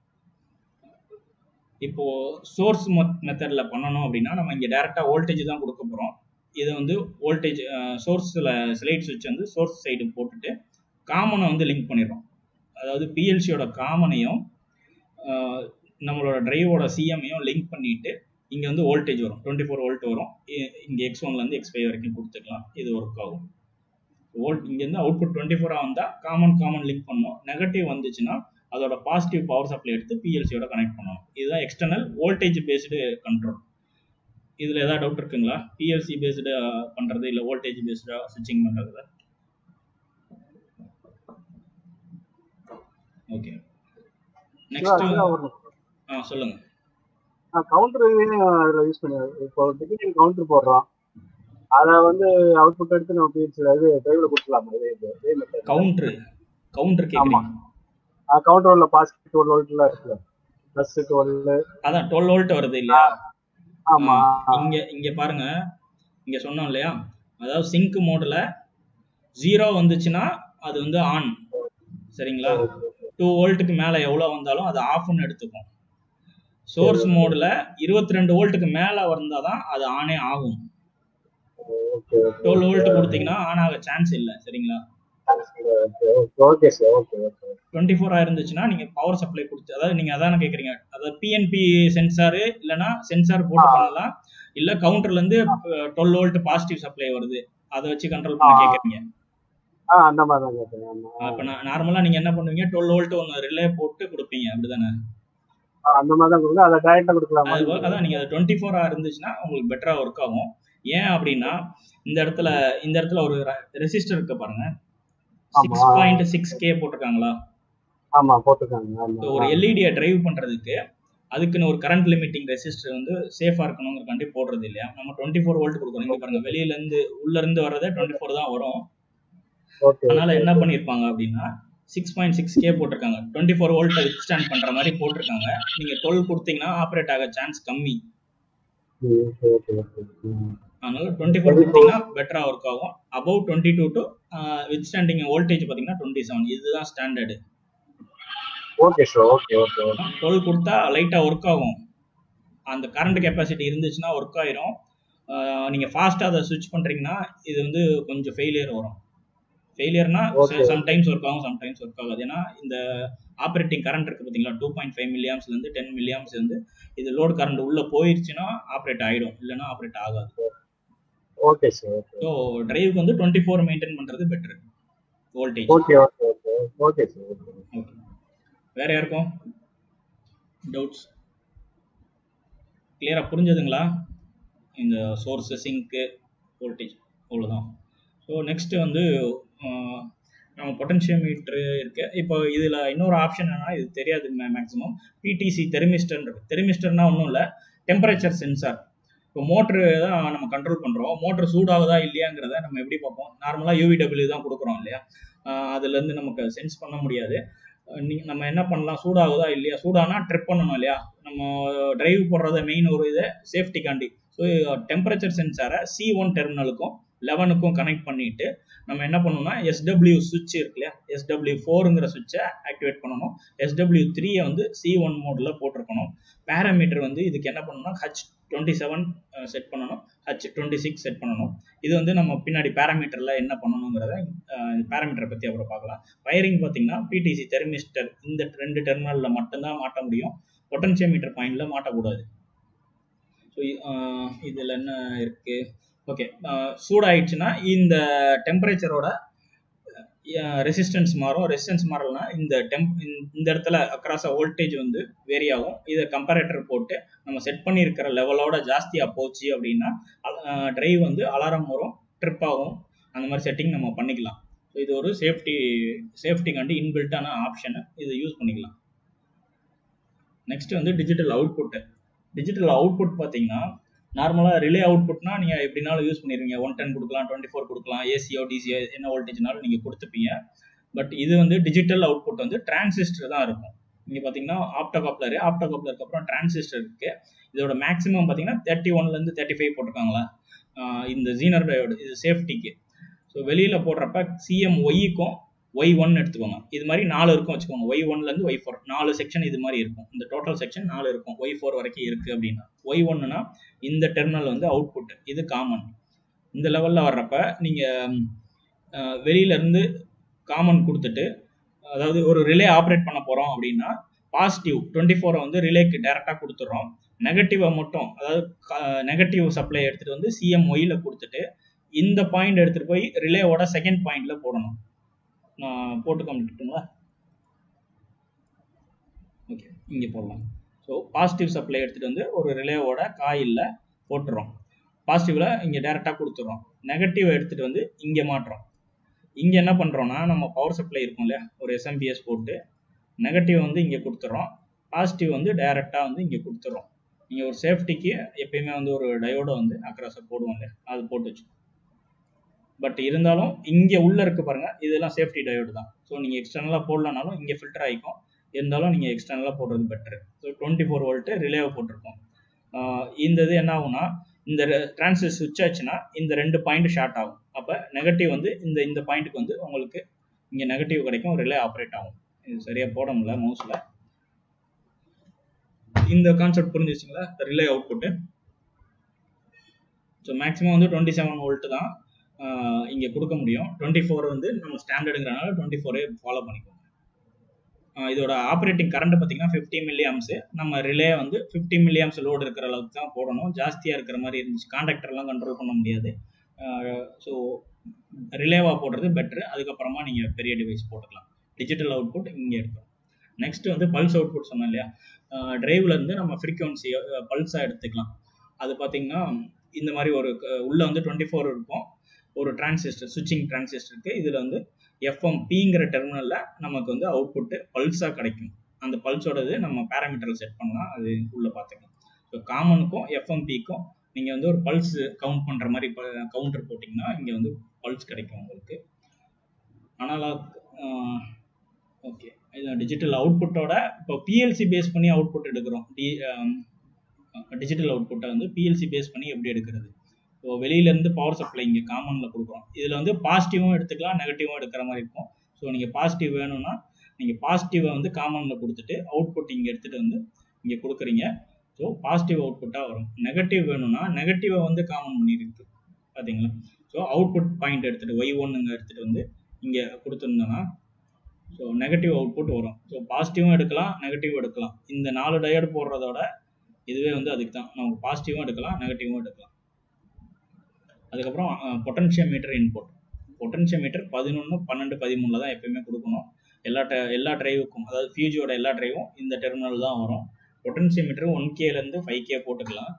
இப்போ சோர்ஸ் மெத்தடில் பண்ணணும் அப்படின்னா நம்ம இங்கே டேரெக்டாக வோல்டேஜ் தான் கொடுக்க போகிறோம் இதை வந்து வோல்டேஜ் சோர்ஸில் ஸ்லைட் சுவிட்ச் வந்து சோர்ஸ் சைடு போட்டுட்டு காமனை வந்து லிங்க் பண்ணிடுறோம் அதாவது பிஎல்சியோட காமனையும் நம்மளோட டிரைவோட சிஎம்ஐயும் லிங்க் பண்ணிட்டு இங்கே வந்து வோல்டேஜ் வரும் டுவெண்ட்டி ஃபோர் வோல்ட் வரும் இங்கே எக்ஸ் ஒன்லேருந்து எக்ஸ் ஃபைவ் வரைக்கும் கொடுத்துக்கலாம் இது ஒர்க் ஆகும் வோல்ட் இங்கேருந்து அவுட்புட் டுவெண்ட்டி ஃபோராக வந்தால் காமன் காமன் லிங்க் பண்ணணும் நெகட்டிவ் வந்துச்சுன்னா அதோட பாசிட்டிவ் பவர் சப்ளை எடுத்து பிஎல்சியோட கனெக்ட் பண்ணணும் இதுதான் எக்ஸ்டர்னல் வோல்டேஜ் பேஸ்டு கண்ட்ரோல் இதில் ஏதாவது டவுட் இருக்குங்களா பிஎல்சி பேஸ்டு பண்ணுறது இல்லை வோல்டேஜ் பேஸ்டாக ஸ்விட்சிங் பண்ணுறதுல ஓகே நெக்ஸ்ட் ஆ சொல்லுங்க கவுண்டர் அதில் யூஸ் பண்ணி இப்போ டிகிரி கவுண்டர் போடுறோம் அதை வந்து அவுட்புட் எடுத்து நம்ம பிஎல்சி இது டிரைவில் கொடுத்துலாமா இதே இதே மெத்தட் கவுண்டர் கவுண்டர் கேட்குறீங்க கவுண்டர் உள்ள பாசிட்டிவ் டுவெல் வோல்ட்லாம் இருக்குல்ல ப்ளஸ் டுவெல் அதான் டுவெல் வோல்ட் வருது இல்லையா ஆமா இங்க இங்க பாருங்க இங்க சொன்னோம் இல்லையா அதாவது சிங்க் மோட்ல ஜீரோ வந்துச்சுன்னா அது வந்து ஆன் சரிங்களா டூ வோல்ட்டுக்கு மேல எவ்வளவு வந்தாலும் அது ஆஃப்னு எடுத்துக்கும் சோர்ஸ் மோட்ல இருபத்தி ரெண்டு வோல்ட்டுக்கு மேல வந்தாதான் அது ஆனே ஆகும் ஓகே டுவெல் வோல்ட் கொடுத்தீங்கன்னா ஆன் ஆக சான்ஸ் இல்லை சரிங்களா okay sir okay okay twenty ஃபோரா இருந்துச்சுன்னா நீங்க பவர் சப்ளை கொடுத்து அதாவது நீங்க அதான கேக்குறீங்க அதாவது பிஎன்பி சென்சார் இல்லைன்னா சென்சார் போட்டு பண்ணலாம் இல்ல கவுண்டர்ல இருந்து டுவெல் வோல்ட் பாசிட்டிவ் சப்ளை வருது அதை வச்சு கண்ட்ரோல் பண்ண கேக்குறீங்க ஆ அந்த மாதிரி தான் கேட்குறேன் ஆமா அப்ப நார்மலா நீங்க என்ன பண்ணுவீங்க டுவெல் வோல்ட் ஒன்று ரிலே போட்டு கொடுப்பீங்க அப்படிதானே ஆ, அந்த மாதிரி தான் கொடுங்க அதை டைரக்டாக கொடுக்கலாமா அது போக அதான் நீங்க அது டுவெண்ட்டி ஃபோரா இருந்துச்சுன்னா உங்களுக்கு பெட்டரா ஒர்க் ஆகும் ஏன் அப்படின்னா இந்த இடத்துல இந்த இடத்துல ஒரு ரெசிஸ்டர் இருக்கு பாருங்க சிக்ஸ் பாயிண்ட் சிக்ஸ் கே போட்டிருக்காங்களா ஆமா போட்டிருக்காங்க ஆமா So, ஒரு எல்இடியை டிரைவ் பண்றதுக்கு அதுக்குன்னு ஒரு கரண்ட் லிமிட்டிங் ரெசிஸ்டர் வந்து சேஃபா இருக்கணுங்கிறக்காண்டி போடுறது இல்லையா நம்ம டுவெண்ட்டி ஃபோர் வோல்ட் கொடுக்குறோம் இங்க பாருங்க வெளியில இருந்து உள்ள இருந்து வர்றதே டுவெண்ட்டி ஃபோர் தான் வரும் ஓகே அதனால என்ன பண்ணிருப்பாங்க அப்படின்னா சிக்ஸ் பாயிண்ட் சிக்ஸ் கே போட்டிருக்காங்க டுவெண்ட்டி ஃபோர் வோல்ட் வித்ஸ்டாண்ட் பண்ற மாதிரி போட்டிருக்காங்க நீங்க டுவெல் கொடுத்தீங்கன்னா ஆப்ரேட் ஆக சான்ஸ் கம்மி ஓகே ஓகே ஓகே ம். அதனால டுவெண்ட்டி ஃபோர் கொடுத்தீங்கன்னா பெட்டரா ஒர்க் ஆகும் above twenty two to withstanding voltage பார்த்தீங்கன்னா டுவெண்ட்டி செவன் இதுதான் standard okay sir okay okay okay twelve கொடுத்தா லைட்டாக ஒர்க் ஆகும் அந்த கரண்ட் கெப்பாசிட்டி இருந்துச்சுன்னா ஒர்க் ஆயிரும் ஆஹ் நீங்க ஃபாஸ்ட்டாக அதை ஸ்விட்ச் பண்றீங்கன்னா இது வந்து கொஞ்சம் ஃபெயிலியர் வரும் ஃபெயிலியர்னா Okay. சம்டைம்ஸ் ஒர்க் ஆகும் சம்டைம்ஸ் ஒர்க் ஆகாது ஏன்னா இந்த ஆப்ரேட்டிங் கரண்ட் இருக்கு பார்த்தீங்களா டூ பாயிண்ட் ஃபைவ் மில்லியாம்ஸ்லேருந்து டென் மில்லியாம்ஸ் வந்து இது லோட் கரண்ட் உள்ள போயிருச்சுன்னா ஆப்ரேட் ஆயிடும் இல்லைன்னா ஆப்ரேட் ஆகாது ஓகே சார் ஓகே ஸோ டிரைவுக்கு வந்து டுவெண்ட்டி ஃபோர் மெயின்டைன் பண்றது better voltage okay okay okay okay sir okay okay வேற யாருக்கும் டவுட்ஸ் கிளியரா புரிஞ்சதுங்களா இந்த சோர்ஸ் சிங்க்கு வோல்டேஜ் அவ்வளோதான் ஸோ நெக்ஸ்ட் வந்து ஆஹ், நம்ம பொட்டன்ஷியோமீட்ரு இருக்கு இப்போ இதில் இன்னொரு ஆப்ஷன் என்னன்னா இது தெரியாது மேக்ஸிமம் பிடிசி தெர்மிஸ்டர் இருக்கு தெர்மிஸ்டர்னா ஒன்றும் இல்லை டெம்பரேச்சர் சென்சார் இப்போ மோட்ரு தான் நம்ம கண்ட்ரோல் பண்ணுறோம் மோட்ரு சூடாகுதா இல்லையாங்கிறத நம்ம எப்படி பார்ப்போம் நார்மலாக யூவிடபிள்யூ தான் கொடுக்குறோம் இல்லையா ஆஹ் அதுலேருந்து நமக்கு சென்ஸ் பண்ண முடியாது அஹ் நீ நம்ம என்ன பண்ணலாம் சூடாகுதா இல்லையா சூடானா ட்ரிப் பண்ணணும் இல்லையா நம்ம டிரைவ் போடுறத மெயின் ஒரு இது சேஃப்டிக்காண்டி ஸோ டெம்பரேச்சர் சென்சாரை சி ஒன் டெர்மினலுக்கும் லெவனுக்கும் கனெக்ட் பண்ணிட்டு நம்ம என்ன பண்ணணும்னா எஸ்டபிள்யூ சுவிட்ச் இருக்கு இல்லையா எஸ்டபிள்யூ ஃபோருங்கிற சுவிட்சை ஆக்டிவேட் பண்ணணும் எஸ்டபிள்யூ த்ரீயை வந்து சி ஒன் மோடில் போட்டிருக்கணும் பேராமீட்டர் வந்து இதுக்கு என்ன பண்ணணும்னா ஹச் டுவெண்ட்டி செவன் செட் பண்ணணும் ஹச் டுவெண்ட்டி சிக்ஸ் செட் பண்ணணும் இது வந்து நம்ம பின்னாடி பேராமீட்டரில் என்ன பண்ணணுங்கிறத பேராமீட்டரை பற்றி அப்புறம் பார்க்கலாம் வயரிங் பார்த்தீங்கன்னா பிடிசி தெர்மிஸ்டர் இந்த ரெண்டு டெர்மினலில் மட்டும்தான் மாட்ட முடியும் பொட்டன்ஷியோமீட்டர் பாயிண்டில் மாட்டக்கூடாது ஸோ இதில் என்ன இருக்குது ஓகே சூடாயிடுச்சுன்னா இந்த டெம்பரேச்சரோட ரெசிஸ்டன்ஸ் மாறும் ரெசிஸ்டன்ஸ் மாறலனா இந்த டெம்ப் இந்த இடத்துல அக்ராஸ் வோல்டேஜ் வந்து வேரி ஆகும் இதை கம்பேரேட்டர் போட்டு நம்ம செட் பண்ணியிருக்கிற லெவலோட ஜாஸ்தியாக போச்சு அப்படின்னா டிரைவ் வந்து அலாரம் வரும் ட்ரிப் ஆகும் அந்த மாதிரி செட்டிங் நம்ம பண்ணிக்கலாம் ஸோ இது ஒரு சேஃப்டி சேஃப்டிக்காண்டி இன்பில்ட்டான ஆப்ஷனு இதை யூஸ் பண்ணிக்கலாம் நெக்ஸ்ட் வந்து டிஜிட்டல் அவுட்புட்டு டிஜிட்டல் அவுட்புட் பார்த்தீங்கன்னா நார்மலாக ரிலே அவுட்புட்னா நீங்கள் எப்படினாலும் யூஸ் பண்ணிடுவீங்க ஒன் டென் கொடுக்கலாம் டுவெண்ட்டி ஃபோர் கொடுக்கலாம் ஏசியோ டிசியோ என்ன வோல்டேஜ்னாலும் நீங்கள் கொடுத்துப்பீங்க பட் இது வந்து டிஜிட்டல் அவுட்புட் வந்து டிரான்சிஸ்டர் தான் இருக்கும் இங்கே பார்த்தீங்கன்னா ஆப்டோ கப்ளர் ஆப்டோ கப்ளருக்கு அப்புறம் டிரான்சிஸ்டர் இருக்குது இதோட மேக்ஸிமம் பார்த்தீங்கன்னா தேர்ட்டி ஒன்லேருந்து தேர்ட்டி ஃபைவ் போட்டிருக்காங்களா ஆஹ் இந்த ஜீனர் டயோடு இது சேஃப்டிக்கு ஸோ வெளியில் போடுறப்ப சிஎம் ஒய்க்கும் ஒய் ஒன் எடுத்துக்கோங்க இது மாதிரி நாலு இருக்கும் வச்சுக்கோங்க ஒய் ஒன்லேருந்து ஒய் ஃபோர் நாலு செக்ஷன் இது மாதிரி இருக்கும் இந்த டோட்டல் செக்ஷன் நாலு இருக்கும் ஒய் ஃபோர் வரைக்கும் இருக்குது அப்படின்னா ஒய் ஒன்னுனா இந்த டெர்மினல் வந்து அவுட்புட் இது காமன் இந்த லெவலில் வர்றப்ப நீங்கள் வெளியிலேருந்து காமன் கொடுத்துட்டு அதாவது ஒரு ரிலே ஆப்ரேட் பண்ண போகிறோம் அப்படின்னா பாசிட்டிவ் டுவெண்ட்டி ஃபோரை வந்து ரிலேக்கு டேரெக்டாக கொடுத்துட்றோம் நெகட்டிவை மட்டும் அதாவது நெகட்டிவ் சப்ளை எடுத்துகிட்டு வந்து சிஎம்ஒயில் கொடுத்துட்டு இந்த பாயிண்ட் எடுத்துகிட்டு போய் ரிலேவோட செகண்ட் பாயிண்டில் போடணும் நான் போட்டு காமிட்டுங்களா ஓகே இங்கே போடலாம் ஸோ பாசிட்டிவ் சப்ளை எடுத்துகிட்டு வந்து ஒரு ரிலேவோட காயிலில் போட்டுறோம் பாசிட்டிவில் இங்கே டேரெக்டாக கொடுத்துட்றோம் நெகட்டிவ் எடுத்துகிட்டு வந்து இங்கே மாட்டுறோம் இங்கே என்ன பண்ணுறோன்னா நம்ம பவர் சப்ளை இருக்கும் இல்லையா ஒரு எஸ்எம்பிஎஸ் போட்டு நெகட்டிவ் வந்து இங்கே கொடுத்துட்றோம் பாசிட்டிவ் வந்து டைரெக்டாக வந்து இங்கே கொடுத்துட்றோம் நீங்கள் ஒரு சேஃப்டிக்கு எப்பயுமே வந்து ஒரு டயோடை வந்து அக்ராஸை போடுவோம் இல்லையா அது போட்டு வச்சு பட் இருந்தாலும் இங்கே உள்ளே இருக்கு பாருங்கள் இதெல்லாம் சேஃப்டி டயோடு தான் ஸோ நீங்கள் எக்ஸ்டர்னலாக போடலனாலும் இங்கே ஃபில்டர் ஆகிக்கும் இருந்தாலும் நீங்கள் எக்ஸ்டர்னலாக போடுறது better so twenty four volt ரிலேவை போட்டிருக்கோம் இந்த இது என்ன ஆகும்னா இந்த டிரான்சிஸ் சுவிட்ச் ஆச்சுன்னா இந்த ரெண்டு பாயிண்ட் ஷார்ட் ஆகும் அப்போ நெகட்டிவ் வந்து இந்த இந்த பாயிண்ட்டுக்கு வந்து உங்களுக்கு இங்கே நெகட்டிவ் கிடைக்கும் ரிலே ஆப்ரேட் ஆகும் இது சரியாக போட முடியல மவுஸில் இந்த கான்செப்ட் புரிஞ்சிச்சுங்களா ரிலே அவுட்புட்டு ஸோ மேக்ஸிமம் வந்து டுவெண்ட்டி செவன் வோல்ட்டு தான் இங்கே கொடுக்க முடியும் டுவெண்ட்டி ஃபோர் வந்து நம்ம ஸ்டாண்டர்டுங்கிறனால டுவெண்ட்டி ஃபோரே ஃபாலோ பண்ணிக்கோங்க இதோட ஆப்ரேட்டிங் கரண்ட் பார்த்தீங்கன்னா ஃபிஃப்டி மில்லியம்ஸு நம்ம ரிலே வந்து ஃபிஃப்டி மில்லியம்ஸ் லோடு இருக்கிற அளவுக்கு தான் போடணும் ஜாஸ்தியாக இருக்கிற மாதிரி இருந்துச்சு கான்டாக்டர்லாம் கண்ட்ரோல் பண்ண முடியாது ஸோ ரிலேவாக போடுறது பெட்ரு அதுக்கப்புறமா நீங்கள் பெரிய டிவைஸ் போட்டுக்கலாம் டிஜிட்டல் அவுட்புட் இங்கே இருக்கும் நெக்ஸ்ட் வந்து பல்ஸ் அவுட்புட் சொன்னோம் இல்லையா டிரைவ்ல இருந்து நம்ம ஃப்ரீக்வன்சி பல்ஸாக எடுத்துக்கலாம் அது பார்த்தீங்கன்னா இந்த மாதிரி ஒரு உள்ளே வந்து டுவெண்ட்டி ஃபோர் இருக்கும் ஒரு டிரான்சிஸ்டர் சுவிட்சிங் டிரான்சிஸ்டர் இருக்குது இதில் வந்து எஃப்எம்பிங்கிற டெர்மினலில் நமக்கு வந்து அவுட்புட்டு பல்ஸாக கிடைக்கும் அந்த பல்ஸோடது நம்ம பேராமீட்டரில் செட் பண்ணலாம் அது உள்ளே பார்த்துக்கலாம் ஸோ காமனுக்கும் எஃப்எம்பிக்கும் நீங்கள் வந்து ஒரு பல்ஸ் கவுண்ட் பண்ணுற மாதிரி கவுண்டர் போட்டிங்கன்னா இங்கே வந்து பல்ஸ் கிடைக்கும் உங்களுக்கு அனலாக் ஓகே இது டிஜிட்டல் அவுட்புட்டோட இப்போ பிஎல்சி பேஸ் பண்ணி அவுட்புட் எடுக்கிறோம் டி டிஜிட்டல் அவுட்புட்டை வந்து பிஎல்சி பேஸ் பண்ணி எப்படி எடுக்கிறது ஸோ வெளியிலேருந்து பவர் சப்ளை இங்கே காமனில் கொடுக்குறோம் இதில் வந்து பாசிட்டிவும் எடுத்துக்கலாம் நெகட்டிவும் எடுக்கிற மாதிரி இருக்கும் ஸோ நீங்கள் பாசிட்டிவ் வேணும்னா நீங்கள் பாசிட்டிவை வந்து காமனில் கொடுத்துட்டு அவுட்புட் இங்கே எடுத்துகிட்டு வந்து இங்கே கொடுக்குறீங்க ஸோ பாசிட்டிவ் அவுட்புட்டாக வரும் நெகட்டிவ் வேணும்னா நெகட்டிவை வந்து காமன் பண்ணியிருக்கு பார்த்தீங்களா ஸோ அவுட்புட் பாயிண்ட் எடுத்துகிட்டு ஒய் ஒன்னுங்க எடுத்துகிட்டு வந்து இங்கே கொடுத்துருந்தோன்னா ஸோ நெகட்டிவ் அவுட்புட் வரும் ஸோ பாசிட்டிவும் எடுக்கலாம் நெகட்டிவ் எடுக்கலாம் இந்த நாலு டயர்டு போடுறதோட இதுவே வந்து அதுக்கு தான் நமக்கு பாசிட்டிவும் எடுக்கலாம் நெகட்டிவும் எடுக்கலாம் அதுக்கப்புறம் potential meter input potential meter பதினொன்று பன்னெண்டு பதிமூணில் தான் எப்பயுமே கொடுக்கணும் எல்லா ட எல்லா டிரைவுக்கும் அதாவது ஃபியூஜியோட எல்லா டிரைவும் இந்த டெர்மினல் தான் வரும் பொட்டன்ஷியல் மீட்டர் ஒன் கேலேருந்து ஃபைவ் கே போட்டுக்கலாம்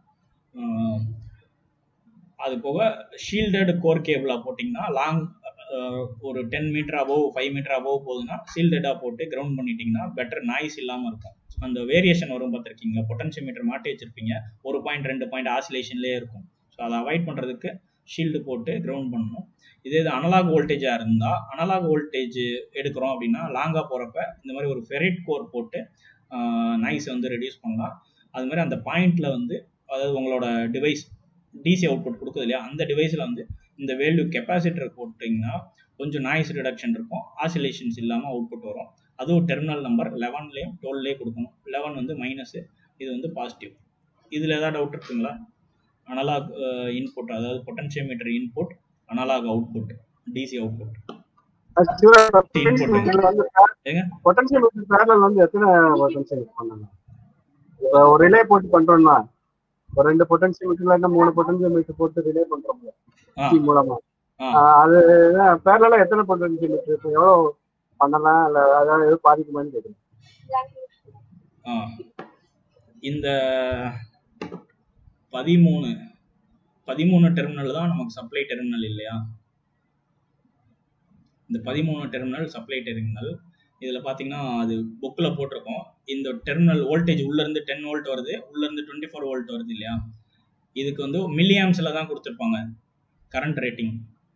அது போக ஷீல்டட் கோர் கேபிளாக போட்டிங்கன்னா லாங் ஒரு ten metre above five metre above போகுதுன்னா ஷீல்டடாக போட்டு கிரவுண்ட் பண்ணிட்டீங்கன்னா பெட்டர் நாய்ஸ் இல்லாமல் இருக்கும் அந்த வேரியேஷன் வரும் பார்த்துருக்கீங்க பொட்டன்ஷியல் மீட்டர் மாட்டி வச்சிருப்பீங்க ஒரு பாயிண்ட் ரெண்டு பாயிண்ட் ஆசிலேஷன்லேயே இருக்கும் ஸோ அதை அவாய்ட் பண்ணுறதுக்கு ஷீல்டு போட்டு கிரவுண்ட் பண்ணணும் இதே இது அனலாக் வோல்டேஜாக இருந்தால் அனலாக் வோல்டேஜ் எடுக்கிறோம் அப்படின்னா லாங்காக போகிறப்ப இந்த மாதிரி ஒரு ஃபெரிட் கோர் போட்டு நாய்ஸை வந்து ரெடியூஸ் பண்ணலாம் அது மாதிரி அந்த பாயிண்டில் வந்து அதாவது உங்களோட டிவைஸ் டிசி அவுட்புட் கொடுக்குது இல்லையா அந்த டிவைஸில் வந்து இந்த வேல்யூ கெப்பாசிட்டர் போட்டிங்கன்னா கொஞ்சம் நாய்ஸ் ரிடக்ஷன் இருக்கும் ஆசிலேஷன்ஸ் இல்லாமல் அவுட்புட் வரும் அதுவும் டெர்மினல் நம்பர் லெவன்லேயும் டுவெல்லேயும் கொடுக்கணும் லெவன் வந்து மைனஸு இது வந்து பாசிட்டிவ் இதில் ஏதாவது டவுட் இருக்குங்களா அனலாக் இன்புட் அதாவது potential meter input analogue output DC output potential meter பேரல் வந்து எத்தனை பொட்டன்ஷியல் பண்ணலாம் இப்போ ஒரு ரிலே போட்டு பண்றோம்னா ஒரு ரெண்டு பொட்டன்ஷியல் மீட்டர்ல என்ன மூணு பொட்டன்ஷியல் மீட்டர் போட்டு ரிலே பண்றோம் மூலமா அது பேரலா எத்தனை பொட்டன்ஷியல் மீட்டர் இப்போ எவ்வளவு பண்ணலாம் இல்ல அதாவது எதுவும் பாதிக்குமான்னு கேட்குறேன் இந்த பதிமூணு பதிமூணு டெர்மினல் தான் நமக்கு சப்ளை டெர்மினல் இல்லையா இந்த பதிமூணு டெர்மினல் சப்ளை டெர்மினல் இதில் பார்த்தீங்கன்னா அது புக்கில் போட்டிருக்கோம் இந்த டெர்மினல் வோல்டேஜ் உள்ளேருந்து டென் வோல்ட் வருது உள்ளேருந்து டுவெண்ட்டி ஃபோர் வோல்ட் வருது இல்லையா இதுக்கு வந்து மில்லியாம்ஸில் தான் கொடுத்துருப்பாங்க கரண்ட் ரேட்டிங்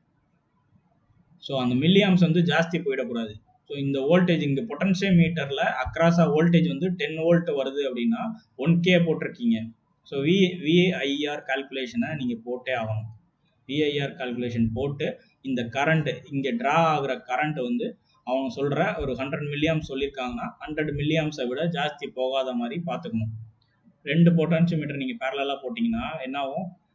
ஸோ அந்த மில்லியாம்ஸ் வந்து ஜாஸ்தி போயிடக்கூடாது ஸோ இந்த வோல்டேஜ் இங்கே பொட்டன்ஷியல் மீட்டரில் அக்ராஸாக வோல்டேஜ் வந்து டென் வோல்ட் வருது அப்படின்னா ஒன் கே போட்டிருக்கீங்க ஸோ வி விஐஆர் கால்குலேஷனை நீங்கள் போட்டே ஆகணும் விஐஆர் கால்குலேஷன் போட்டு இந்த கரண்ட் இங்கே ட்ரா ஆகுற கரண்ட் வந்து அவங்க சொல்கிற ஒரு ஹண்ட்ரட் மில்லியாம்ஸ் சொல்லியிருக்காங்கன்னா ஹண்ட்ரட் மில்லியாம்ஸை விட ஜாஸ்தி போகாத மாதிரி பார்த்துக்கணும் ரெண்டு பொட்டன்ஷியோமீட்டர் நீங்கள் பேரலாக போட்டிங்கன்னா என்ன ஆகும்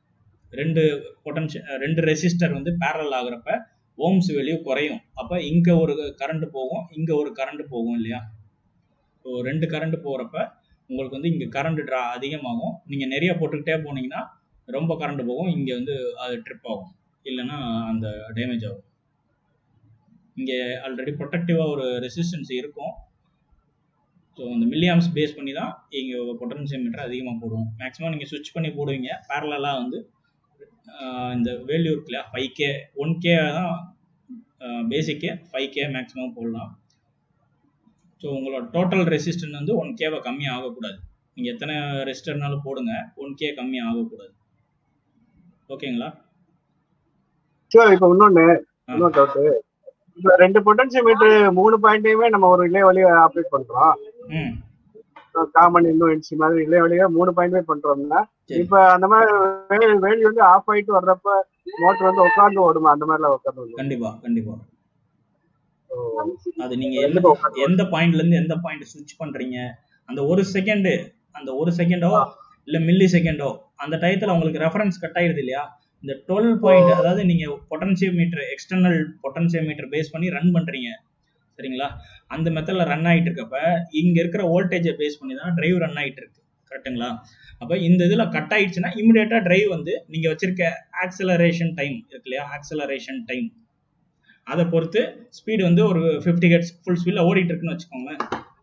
ரெண்டு பொட்டன்ஷியல் ரெண்டு ரெசிஸ்டர் வந்து பேரல் ஆகுறப்ப ஓம்ஸ் வேல்யூ குறையும் அப்போ இங்கே ஒரு கரண்ட் போகும் இங்கே ஒரு கரண்ட் போகும் இல்லையா ஸோ ரெண்டு கரண்ட் போகிறப்ப உங்களுக்கு வந்து இங்கே கரண்ட் ட்ரா அதிகமாகும் நீங்கள் நிறைய போட்டுக்கிட்டே போனீங்கன்னா ரொம்ப கரண்ட் போகும் இங்கே வந்து அது ட்ரிப் ஆகும் இல்லைன்னா அந்த டேமேஜ் ஆகும் இங்கே ஆல்ரெடி ப்ரொடக்டிவாக ஒரு ரெசிஸ்டன்ஸ் இருக்கும் ஸோ அந்த மில்லியாம்ஸ் பேஸ் பண்ணி தான் இங்கே பொட்டன்சியோமீட்டர் அதிகமாக போடுவோம் மேக்ஸிமம் நீங்கள் சுவிட்ச் பண்ணி போடுவீங்க பேரலாக வந்து ஆஹ் இந்த வேல்யூ இருக்கு இல்லையா ஃபைவ் கே ஒன் கே தான் பேசிக்கே ஃபைவ் கே மேக்ஸிமம் போடலாம் ஸோ உங்களோட டோட்டல் ரெசிஸ்டன்ஸ் வந்து ஒன் கேவை கம்மி ஆகக்கூடாது நீங்கள் எத்தனை ரெசிஸ்டர்னாலும் போடுங்க ஒன் கே கம்மி ஆகக்கூடாது ஓகேங்களா சார் இப்போ இன்னொன்னு இன்னொரு டவுட் இப்போ ரெண்டு பொட்டன்சியோமீட்டர் மூணு பாயிண்டையுமே நம்ம ஒரு ரிலே வழியா ஆப்ரேட் பண்றோம் ம் காமன் இன்னும் என்சி மாதிரி ரிலே வழியா மூணு பாயிண்ட்மே பண்றோம்னா சரி. இப்ப அந்த மாதிரி வேலி வந்து ஆஃப் ஆயிட்டு வர்றப்ப மோட்டர் வந்து உட்காந்து ஓடுமா அந்த மாதிரிலாம் உட்காந்து ஓடுமா கண்டிப்பா கண்டிப்பா ஓ. அது நீங்க ரெண்டு எந்த உட்காந்து எந்த பாயிண்ட்ல இருந்து எந்த பாயிண்ட் ஸ்விட்ச் பண்றீங்க அந்த ஒரு செகண்ட் அந்த ஒரு செகண்டோ இல்ல மில்லி செகண்டோ அந்த டயத்துல உங்களுக்கு ரெஃபரன்ஸ் கட் ஆயிடுது இல்லையா இந்த டுவெல் பாயிண்ட் அதாவது நீங்க பொட்டன்சியோமீட்டர் எக்ஸ்டர்னல் பொட்டன்சியோமீட்டர் பேஸ் பண்ணி ரன் பண்றீங்க சரிங்களா அந்த மெத்தட்ல ரன் ஆயிட்டு இருக்கப்ப இங்க இருக்கிற வோல்டேஜை பேஸ் பண்ணி தான் டிரைவ் ரன் ஆயிட்டு இருக்கு கரெக்ட்டுங்களா அப்ப இந்த இதுல கட் ஆயிடுச்சுன்னா இமிடியேட்டா டிரைவ் வந்து நீங்க வச்சிருக்க ஆக்சலரேஷன் டைம் இருக்கு இல்லையா ஆக்சலரேஷன் டைம் அதை பொறுத்து ஸ்பீடு வந்து ஒரு ஃபிஃப்டி ஹெட்ஸ் ஃபுல் ஸ்பீடில் ஓடிட்டு இருக்குன்னு வச்சுக்கோங்களேன்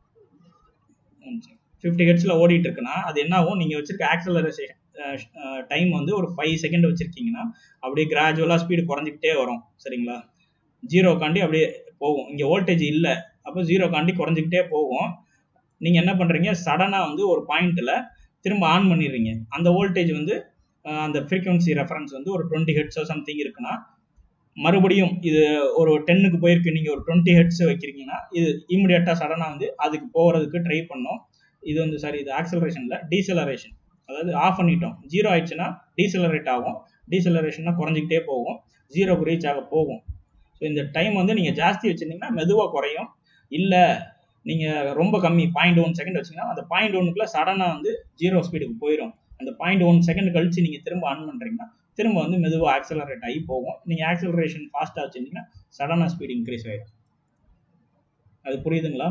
ஃபிஃப்டி ஹெட்ஸில் ஓடிட்டு இருக்குன்னா அது என்ன ஆகும் நீங்கள் வச்சிருக்க ஆக்சலரேஷன் டைம் வந்து ஒரு ஃபைவ் செகண்ட் வச்சிருக்கீங்கன்னா அப்படியே கிராஜுவலாக ஸ்பீடு குறைஞ்சிக்கிட்டே வரும் சரிங்களா ஜீரோ காண்டி அப்படியே போகும் இங்கே வோல்டேஜ் இல்லை அப்போ ஜீரோ காண்டி குறைஞ்சிக்கிட்டே போகும் நீங்கள் என்ன பண்ணுறீங்க சடனாக வந்து ஒரு பாயிண்ட்டில் திரும்ப ஆன் பண்ணிடுறீங்க அந்த வோல்டேஜ் வந்து அஹ், அந்த ஃப்ரீக்வன்சி ரெஃபரன்ஸ் வந்து ஒரு டுவெண்ட்டி ஹெட்ஸோ சம்திங் இருக்குன்னா மறுபடியும் இது ஒரு டென்னுக்கு போயிருக்கு நீங்கள் ஒரு டுவெண்ட்டி ஹெட்ஸ் வைக்கிறீங்கன்னா இது இமிடியேட்டாக சடனாக வந்து அதுக்கு போகிறதுக்கு ட்ரை பண்ணோம் இது வந்து சாரி இது ஆக்சலரேஷனில் டீசலரேஷன் அதாவது ஆஃப் பண்ணிட்டோம் ஜீரோ ஆயிடுச்சுன்னா டீசலரேட் ஆகும் டீசலரேஷன்னா குறைஞ்சிக்கிட்டே போகும் ஜீரோக்கு ரீச் ஆக போகும் ஸோ இந்த டைம் வந்து நீங்கள் ஜாஸ்தி வச்சிருந்தீங்கன்னா மெதுவாக குறையும் இல்லை நீங்கள் ரொம்ப கம்மி பாயிண்ட் ஒன் செகண்ட் வச்சிங்கன்னா அந்த பாயிண்ட் ஒன்னுக்குள்ள சடனாக வந்து ஜீரோ ஸ்பீடுக்கு போயிடும் அந்த பாயிண்ட் ஒன் செகண்ட் கழிச்சு நீங்கள் திரும்ப ஆன் பண்ணுறீங்கன்னா திரும்ப வந்து மெதுவாக ஆக்சலரேட் ஆகி போகும் நீங்கள் ஆக்சலரேஷன் ஃபாஸ்ட்டாக வச்சிருந்தீங்கன்னா சடனாக ஸ்பீட் இன்க்ரீஸ் ஆயிடும் அது புரியுதுங்களா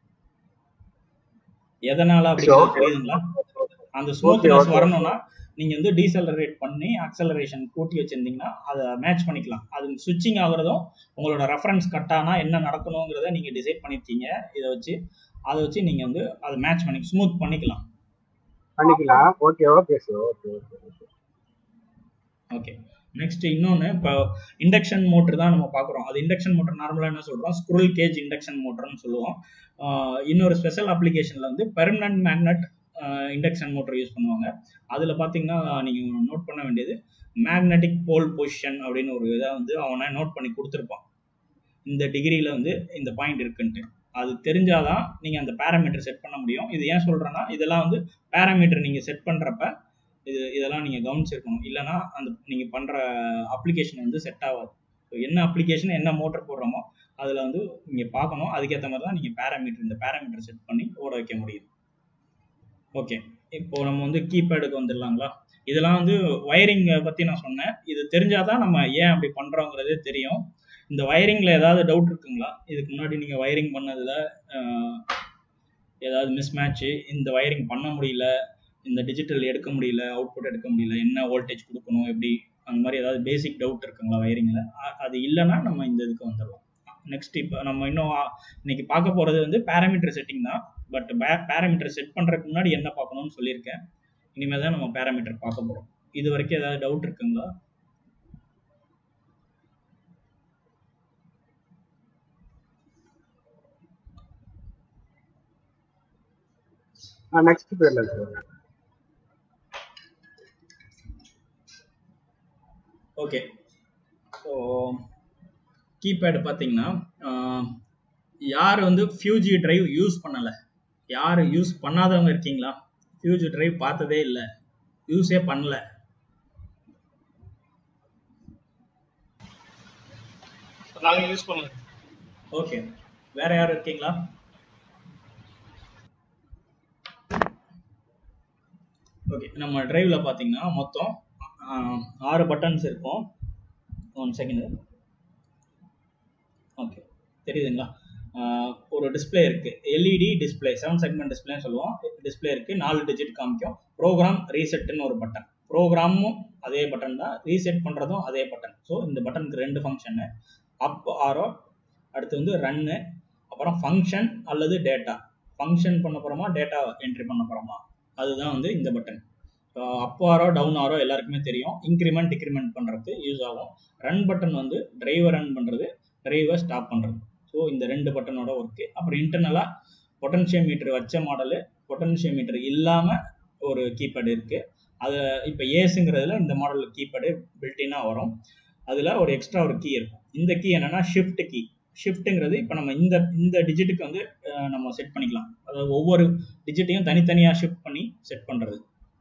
எதனால அப்படி Okay. புரியுதுங்களா அந்த Okay, ஸ்மூத்னஸ் okay. வரணும்னா நீங்க வந்து டீசலரேட் பண்ணி ஆக்சலரேஷன் கூட்டி வச்சிருந்தீங்கன்னா அதை மேட்ச் பண்ணிக்கலாம் அது சுவிட்சிங் ஆகுறதும் உங்களோட ரெஃபரன்ஸ் கட் ஆனா என்ன நடக்கணுங்கிறத நீங்க டிசைட் பண்ணிருக்கீங்க இதை வச்சு அதை வச்சு நீங்க வந்து அதை மேட்ச் பண்ணி ஸ்மூத் பண்ணிக்கலாம் பண்ணிக்கலாம் okay okay sir okay okay okay next இன்னொன்று இப்போ இண்டக்ஷன் மோட்டர் தான் நம்ம பார்க்குறோம் அது இண்டக்ஷன் மோட்டர் நார்மலாக என்ன சொல்கிறோம் ஸ்குரல் கேஜ் இண்டக்ஷன் மோட்டர்னு சொல்லுவோம் ஆஹ் இன்னொரு ஸ்பெஷல் அப்ளிகேஷனில் வந்து permanent magnet induction motor use பண்ணுவாங்க அதில் பார்த்தீங்கன்னா நீங்கள் நோட் பண்ண வேண்டியது மேக்னெட்டிக் போல் பொசிஷன் அப்படின்னு ஒரு இதை வந்து அவனை நோட் பண்ணி கொடுத்துருப்பான் இந்த டிகிரியில் வந்து இந்த பாயிண்ட் இருக்குன்ட்டு அது தெரிஞ்சாதான் நீங்கள் அந்த பேராமீட்டர் செட் பண்ண முடியும் இது ஏன் சொல்கிறேன்னா இதெல்லாம் வந்து பேராமீட்டர் நீங்கள் செட் பண்ணுறப்ப இது இதெல்லாம் நீங்கள் கவனிச்சிருக்கணும் இல்லைன்னா அந்த நீங்கள் பண்ணுற அப்ளிகேஷன் வந்து செட் ஆகாது ஸோ என்ன அப்ளிகேஷன் என்ன மோட்டர் போடுறோமோ அதில் வந்து நீங்கள் பார்க்கணும் அதுக்கேற்ற மாதிரி தான் நீங்கள் பேராமீட்டர் இந்த பேராமீட்டர் செட் பண்ணி ஓட வைக்க முடியும் ஓகே இப்போ நம்ம வந்து கீபேடுக்கு வந்துடலாங்களா இதெல்லாம் வந்து வயரிங் பற்றி நான் சொன்னேன் இது தெரிஞ்சாதான் நம்ம ஏன் அப்படி பண்ணுறோங்கிறதே தெரியும் இந்த வயரிங்கில் ஏதாவது டவுட் இருக்குங்களா இதுக்கு முன்னாடி நீங்கள் வயரிங் பண்ணதில் ஏதாவது மிஸ் மேட்ச்சு இந்த வயரிங் பண்ண முடியல இந்த டிஜிட்டல் எடுக்க முடியல அவுட்புட் எடுக்க முடியல என்ன வோல்டேஜ் கொடுக்கணும் எப்படி அந்த மாதிரி ஏதாவது பேசிக் டவுட் இருக்குங்களா வயரிங்கில் அது இல்லைன்னா நம்ம இந்த இதுக்கு வந்துடலாம் நெக்ஸ்ட் இப்போ நம்ம இன்னும் ஆ, இன்னைக்கு பார்க்க போகிறது வந்து பேராமீட்டர் செட்டிங் தான் பட் பேராமீட்டர் செட் பண்ணுறதுக்கு முன்னாடி என்ன பார்க்கணும்னு சொல்லியிருக்கேன் இனிமேல் தான் நம்ம பேராமீட்டர் பார்க்க போகிறோம் இது வரைக்கும் ஏதாவது டவுட் இருக்குங்களா நெக்ஸ்ட் போயிடலாம் சார் ஓகே ஸோ கீபேடு பார்த்தீங்கன்னா ஆஹ், யார் வந்து ஃபியூஜி டிரைவ் யூஸ் பண்ணலை யார் யூஸ் பண்ணாதவங்க இருக்கீங்களா ஃபியூஜி டிரைவ் பார்த்ததே இல்லை யூஸே பண்ணல நாங்க யூஸ் பண்ணல ஓகே வேற யாரும் இருக்கீங்களா ஓகே நம்ம டிரைவ்ல பார்த்தீங்கன்னா மொத்தம் ஆறு பட்டன்ஸ் இருக்கும் ஒன் செகண்ட் ஓகே தெரியுதுங்களா ஆஹ் ஒரு டிஸ்ப்ளே இருக்கு எல்இடி டிஸ்ப்ளே செவன் செக்மெண்ட் டிஸ்ப்ளேன்னு சொல்லுவோம் டிஸ்ப்ளே இருக்கு நாலு டிஜிட் காமிக்கும் ப்ரோக்ராம் ரீசெட்னு ஒரு பட்டன் ப்ரோக்ராமும் அதே பட்டன் தான் ரீசெட் பண்ணுறதும் அதே பட்டன் ஸோ இந்த பட்டனுக்கு ரெண்டு ஃபங்க்ஷனு அப் ஆரோ அடுத்து வந்து ரன்னு அப்புறம் ஃபங்க்ஷன் அல்லது டேட்டா ஃபங்க்ஷன் பண்ண போகிறோமா டேட்டா என்ட்ரி பண்ண போகிறோமா அதுதான் வந்து இந்த பட்டன் அப் ஆரோ டவுன் ஆரோ எல்லாருக்குமே தெரியும் இன்க்ரிமெண்ட் டிக்ரிமெண்ட் பண்ணுறதுக்கு யூஸ் ஆகும் ரன் பட்டன் வந்து டிரைவர் ரன் பண்ணுறது டிரைவர் ஸ்டாப் பண்ணுறது ஸோ இந்த ரெண்டு பட்டனோட ஒர்க்கு அப்புறம் இன்டர்னலாக பொட்டன்ஷியோமீட்டர் வச்ச மாடலு பொட்டன்ஷியோமீட்டர் இல்லாமல் ஒரு கீபேட் இருக்குது அது இப்போ ஏஸுங்கிறதுல இந்த மாடல் கீபேடு பில்டினாக வரும் அதில் ஒரு எக்ஸ்ட்ரா ஒரு கீ இருக்கும் இந்த கீ என்னென்னா ஷிஃப்ட் கீ ஷிஃப்ட்டுங்கிறது இப்போ நம்ம இந்த இந்த டிஜிட்டுக்கு வந்து அஹ், நம்ம செட் பண்ணிக்கலாம் அதாவது ஒவ்வொரு டிஜிட்டையும் தனித்தனியாக ஷிஃப்ட் பண்ணி செட் பண்ணுறது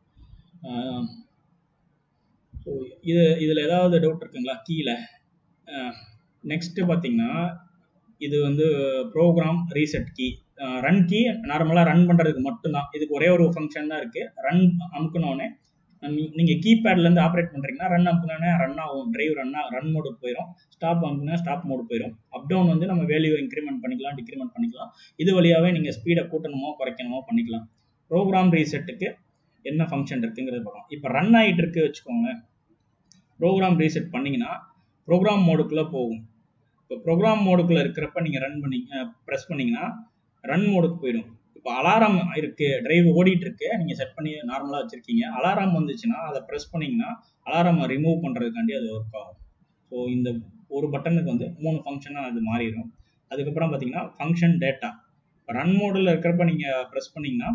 ஸோ இது இதில் ஏதாவது டவுட் இருக்குங்களா கீழே நெக்ஸ்ட்டு பார்த்தீங்கன்னா இது வந்து program reset key run key நார்மலாக ரன் பண்ணுறதுக்கு மட்டும்தான் இதுக்கு ஒரே ஒரு ஃபங்க்ஷன் தான் இருக்குது ரன் அமுக்கணுன்னே நீங்கள் கீபேட்லேருந்து ஆப்ரேட் பண்ணுறீங்கன்னா ரன் அமுக்கணுன்னே ரன் ஆகும் டிரைவ் ரன் ரன் மோடுக்கு போயிடும் ஸ்டாப் அமுக்குனா ஸ்டாப் மோடு போயிடும் அப் டவுன் வந்து நம்ம வேல்யூ இன்க்ரிமெண்ட் பண்ணிக்கலாம் டிக்ரிமெண்ட் பண்ணிக்கலாம் இது வழியாகவே நீங்கள் ஸ்பீடை கூட்டணுமோ குறைக்கணுமோ பண்ணிக்கலாம் ப்ரோக்ராம் ரீசெட்டுக்கு என்ன ஃபங்க்ஷன் இருக்குங்கிறது பார்க்கலாம் இப்போ ரன் ஆகிட்டு இருக்கு வச்சுக்கோங்க ப்ரோக்ராம் ரீசெட் பண்ணீங்கன்னா ப்ரோக்ராம் மோடுக்குள்ளே போகும் இப்போ ப்ரோக்ராம் மோடுக்குள்ளே இருக்கிறப்ப நீங்கள் ரன் பண்ணி ப்ரெஸ் பண்ணீங்கன்னா ரன் மோடுக்கு போயிடும் இப்போ அலாரம் இருக்கு டிரைவ் ஓடிட்டு இருக்கு நீங்கள் செட் பண்ணி நார்மலாக வச்சுருக்கீங்க அலாரம் வந்துச்சுன்னா அதை ப்ரெஸ் பண்ணீங்கன்னா அலாரம் ரிமூவ் பண்ணுறதுக்காண்டி அது ஒர்க் ஆகும் ஸோ இந்த ஒரு பட்டனுக்கு வந்து மூணு ஃபங்க்ஷனாக அது மாறிடும் அதுக்கப்புறம் பார்த்தீங்கன்னா ஃபங்க்ஷன் டேட்டா ரன் மோடில் இருக்கிறப்ப நீங்கள் ப்ரெஸ் பண்ணீங்கன்னா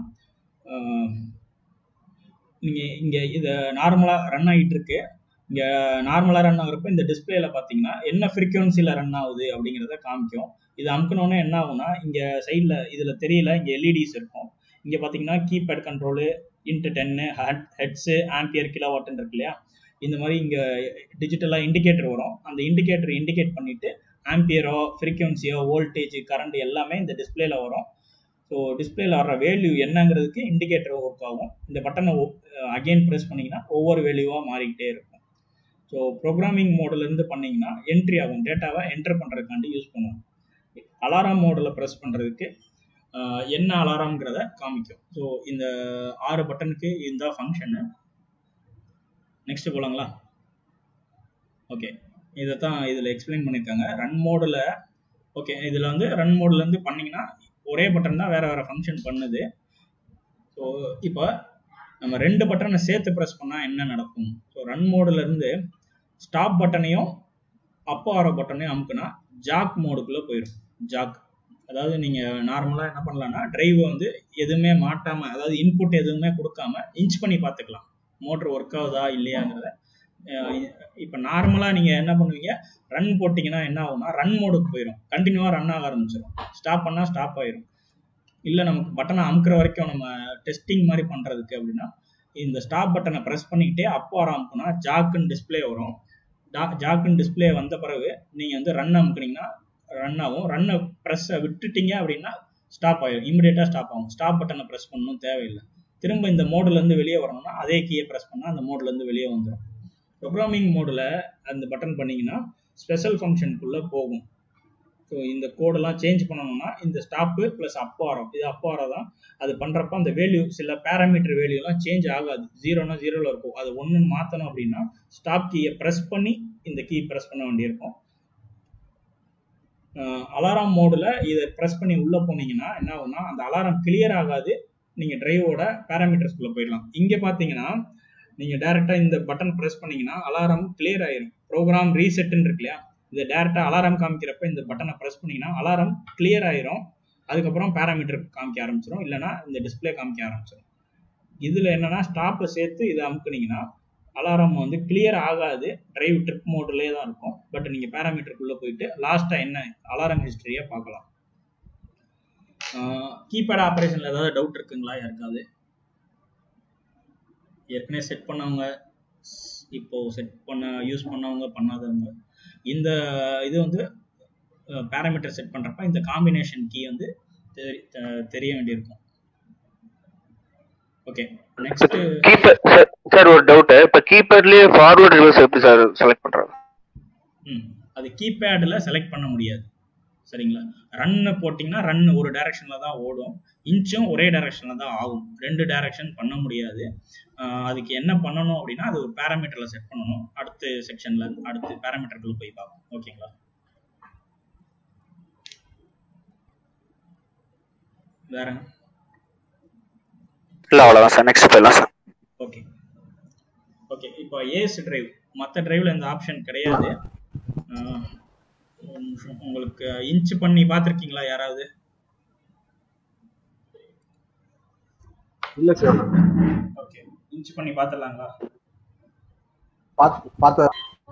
நீங்கள் இங்கே இதை நார்மலாக ரன் ஆகிட்டு இருக்கு இங்கே நார்மலாக ரன் ஆகுறப்ப இந்த டிஸ்பிளேல பார்த்தீங்கன்னா என்ன ஃப்ரீக்வன்சியில் ரன் ஆகுது அப்படிங்கிறத காமிக்கும் இது அமுக்கணுன்னே என்ன ஆகும்னா இங்கே சைடில் இதில் தெரியல இங்கே எல்இடிஸ் இருக்கும் இங்கே பார்த்தீங்கன்னா கீபேட் கண்ட்ரோலு இன்ட்டு டென்னு ஹெட் ஹெட்ஸு ஆம்பியர் கிலோ வாட்டன் இருக்கு இல்லையா இந்த மாதிரி இங்கே டிஜிட்டலாக இண்டிகேட்டர் வரும் அந்த இண்டிகேட்டர் இண்டிகேட் பண்ணிவிட்டு ஆம்பியரோ ஃப்ரீக்வன்சியோ வோல்டேஜ் கரண்ட் எல்லாமே இந்த டிஸ்பிளேல வரும் ஸோ டிஸ்பிளேல வர்ற வேல்யூ என்னங்கிறதுக்கு இண்டிகேட்டர் ஒர்க் ஆகும் இந்த பட்டனை அகெயின் ப்ரெஸ் பண்ணிங்கன்னா ஒவ்வொரு வேல்யூவாக மாறிக்கிட்டே இருக்கும் ஸோ ப்ரோக்ராமிங் மோட்லேருந்து பண்ணீங்கன்னா என்ட்ரி ஆகும் டேட்டாவை என்டர் பண்ணுறதுக்காண்டி யூஸ் பண்ணுவோம் அலாரம் மோடில் ப்ரெஸ் பண்ணுறதுக்கு என்ன அலாரம்ங்கிறத காமிக்கும் ஸோ இந்த ஆறு பட்டனுக்கு இந்த ஃபங்க்ஷனு நெக்ஸ்ட் போலாங்களா ஓகே இதை தான் இதில் எக்ஸ்பிளைன் பண்ணியிருக்காங்க ரன் மோடில் ஓகே இதில் வந்து ரன் மோட்லேருந்து பண்ணிங்கன்னா ஒரே பட்டன் தான் வேறு வேறு ஃபங்க்ஷன் பண்ணுது ஸோ இப்போ நம்ம ரெண்டு பட்டனை சேர்த்து ப்ரெஸ் பண்ணால் என்ன நடக்கும் ஸோ ரன் மோட்லேருந்து ஸ்டாப் பட்டனையும் அப்போ ஆரோ பட்டனையும் அமுக்குனா ஜாக் மோடுக்குள்ளே போயிடும் ஜாக் அதாவது நீங்கள் நார்மலாக என்ன பண்ணலாம்னா டிரைவ் வந்து எதுவுமே மாட்டாமல் அதாவது இன்புட் எதுவுமே கொடுக்காம இன்ச் பண்ணி பார்த்துக்கலாம் மோட்ரு ஒர்க் ஆகுதா இல்லையாங்கிறத இப்போ நார்மலாக நீங்கள் என்ன பண்ணுவீங்க ரன் போட்டிங்கன்னா என்ன ஆகும்னா ரன் மோடுக்கு போயிடும் கண்டினியூவாக ரன் ஆக ஆரம்பிச்சிடும் ஸ்டாப் பண்ணால் ஸ்டாப் ஆயிரும் இல்லை நமக்கு பட்டனை அமுக்கிற வரைக்கும் நம்ம டெஸ்டிங் மாதிரி பண்ணுறதுக்கு அப்படின்னா இந்த ஸ்டாப் பட்டனை ப்ரெஸ் பண்ணிக்கிட்டே அப்போ வர அமுக்குனா ஜாக்குன்னு டிஸ்பிளே வரும் ஜாக்குன்னு டிஸ்பிளே வந்த பிறகு நீங்கள் வந்து ரன் அமுக்குனீங்கன்னா ரன் ஆகும் ரன்னை ப்ரெஸ்ஸை விட்டுட்டீங்க அப்படின்னா ஸ்டாப் ஆயிடும் இமிடியேட்டாக ஸ்டாப் ஆகும் ஸ்டாப் பட்டனை ப்ரெஸ் பண்ணணும் தேவையில்லை திரும்ப இந்த மோட்லேருந்து வெளியே வரணும்னா அதே கீயை ப்ரெஸ் பண்ணால் அந்த மோட்லேருந்து வெளியே வந்துடும் ப்ரோக்ராமிங் மோடில் அந்த பட்டன் பண்ணிங்கன்னா ஸ்பெஷல் ஃபங்க்ஷனுக்குள்ளே போகும் ஸோ இந்த கோடெல்லாம் சேஞ்ச் பண்ணணும்னா இந்த ஸ்டாப்பு ப்ளஸ் அப்பாரம் இது அப்பாரம் தான் அது பண்ணுறப்ப அந்த வேல்யூ சில பேராமீட்டர் வேல்யூலாம் சேஞ்ச் ஆகாது ஜீரோனா ஜீரோவில் இருக்கும் அது ஒன்று மாற்றணும் அப்படின்னா ஸ்டாப் கீயை ப்ரெஸ் பண்ணி இந்த கீ ப்ரெஸ் பண்ண வேண்டியிருக்கும் அலாரம் மோடில் இதை ப்ரெஸ் பண்ணி உள்ளே போனீங்கன்னா என்ன ஆகும்னா அந்த அலாரம் கிளியர் ஆகாது நீங்கள் டிரைவோட பேராமீட்டர்ஸ்குள்ளே போயிடலாம் இங்கே பார்த்தீங்கன்னா நீங்கள் டேரெக்டாக இந்த பட்டன் ப்ரெஸ் பண்ணீங்கன்னா அலாரம் கிளியர் ஆயிரும் ப்ரோக்ராம் ரீசெட்டுன்னு இருக்கு இல்லையா இந்த டேரெக்டாக அலாரம் காமிக்கிறப்ப இந்த பட்டனை ப்ரெஸ் பண்ணிங்கன்னா அலாரம் கிளியர் ஆயிரும் அதுக்கப்புறம் பேராமீட்டர் காமிக்க ஆரம்பிச்சிடும் இல்லைனா இந்த டிஸ்பிளே காமிக்க ஆரம்பிச்சிடும் இதில் என்னன்னா ஸ்டாப்பை சேர்த்து இதை அமுக்குனீங்கன்னா அலாரம் வந்து கிளியர் ஆகாது டிரைவ் ட்ரிப் மோட்லேயே தான் இருக்கும் பட் நீங்கள் பேராமீட்டருக்குள்ளே போயிட்டு லாஸ்ட்டாக என்ன அலாரம் ஹிஸ்ட்ரியை பார்க்கலாம் கீபேட் ஆப்ரேஷனில் ஏதாவது டவுட் இருக்குங்களா யாருக்காவது ஏற்கனவே செட் பண்ணவங்க இப்போ செட் பண்ண யூஸ் பண்ணவங்க பண்ணாதவங்க இந்த இது வந்து பேராமீட்டர் செட் பண்ணுறப்ப இந்த காம்பினேஷன் கீ வந்து தெரிய வேண்டியிருக்கும் ஓகே நெக்ஸ்ட் கீப்பர் சார் ஒரு டவுட் இப்ப கீப்பர்லயே ஃபார்வர்ட் ரிவர்ஸ் எப்படி சார் செலக்ட் பண்றாங்க ம் அது கீபேடில் செலக்ட் பண்ண முடியாது சரிங்களா ரன்னு போட்டிங்கன்னா ரன் ஒரு டைரக்ஷனில் தான் ஓடும் இன்ச்சும் ஒரே டைரக்ஷனில் தான் ஆகும் ரெண்டு டைரக்ஷன் பண்ண முடியாது ஆஹ் அதுக்கு என்ன பண்ணணும் அப்படின்னா அது ஒரு பேராமீட்டரில் செட் பண்ணணும் அடுத்த செக்ஷனில் அடுத்து பேராமீட்டருக்குள்ள போய் பார்ப்போம் ஓகேங்களா வேற இல்ல அவ்வளவுதான் சார் நெக்ஸ்ட் போயிடலாம் சார் ஓகே ஓகே இப்போ ஏஸ் டிரைவ் மற்ற டிரைவ்ல இந்த ஆப்ஷன் கிடையாது ஆஹ் ஒரு நிமிஷம். உங்களுக்கு இன்ச் பண்ணி பார்த்துருக்கீங்களா யாராவது இல்ல சார் ஓகே இன்ச் பண்ணி பார்த்துடலாங்களா பார்த்து பார்த்து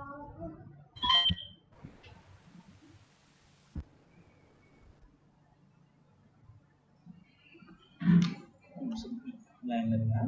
லைன்ல இருங்க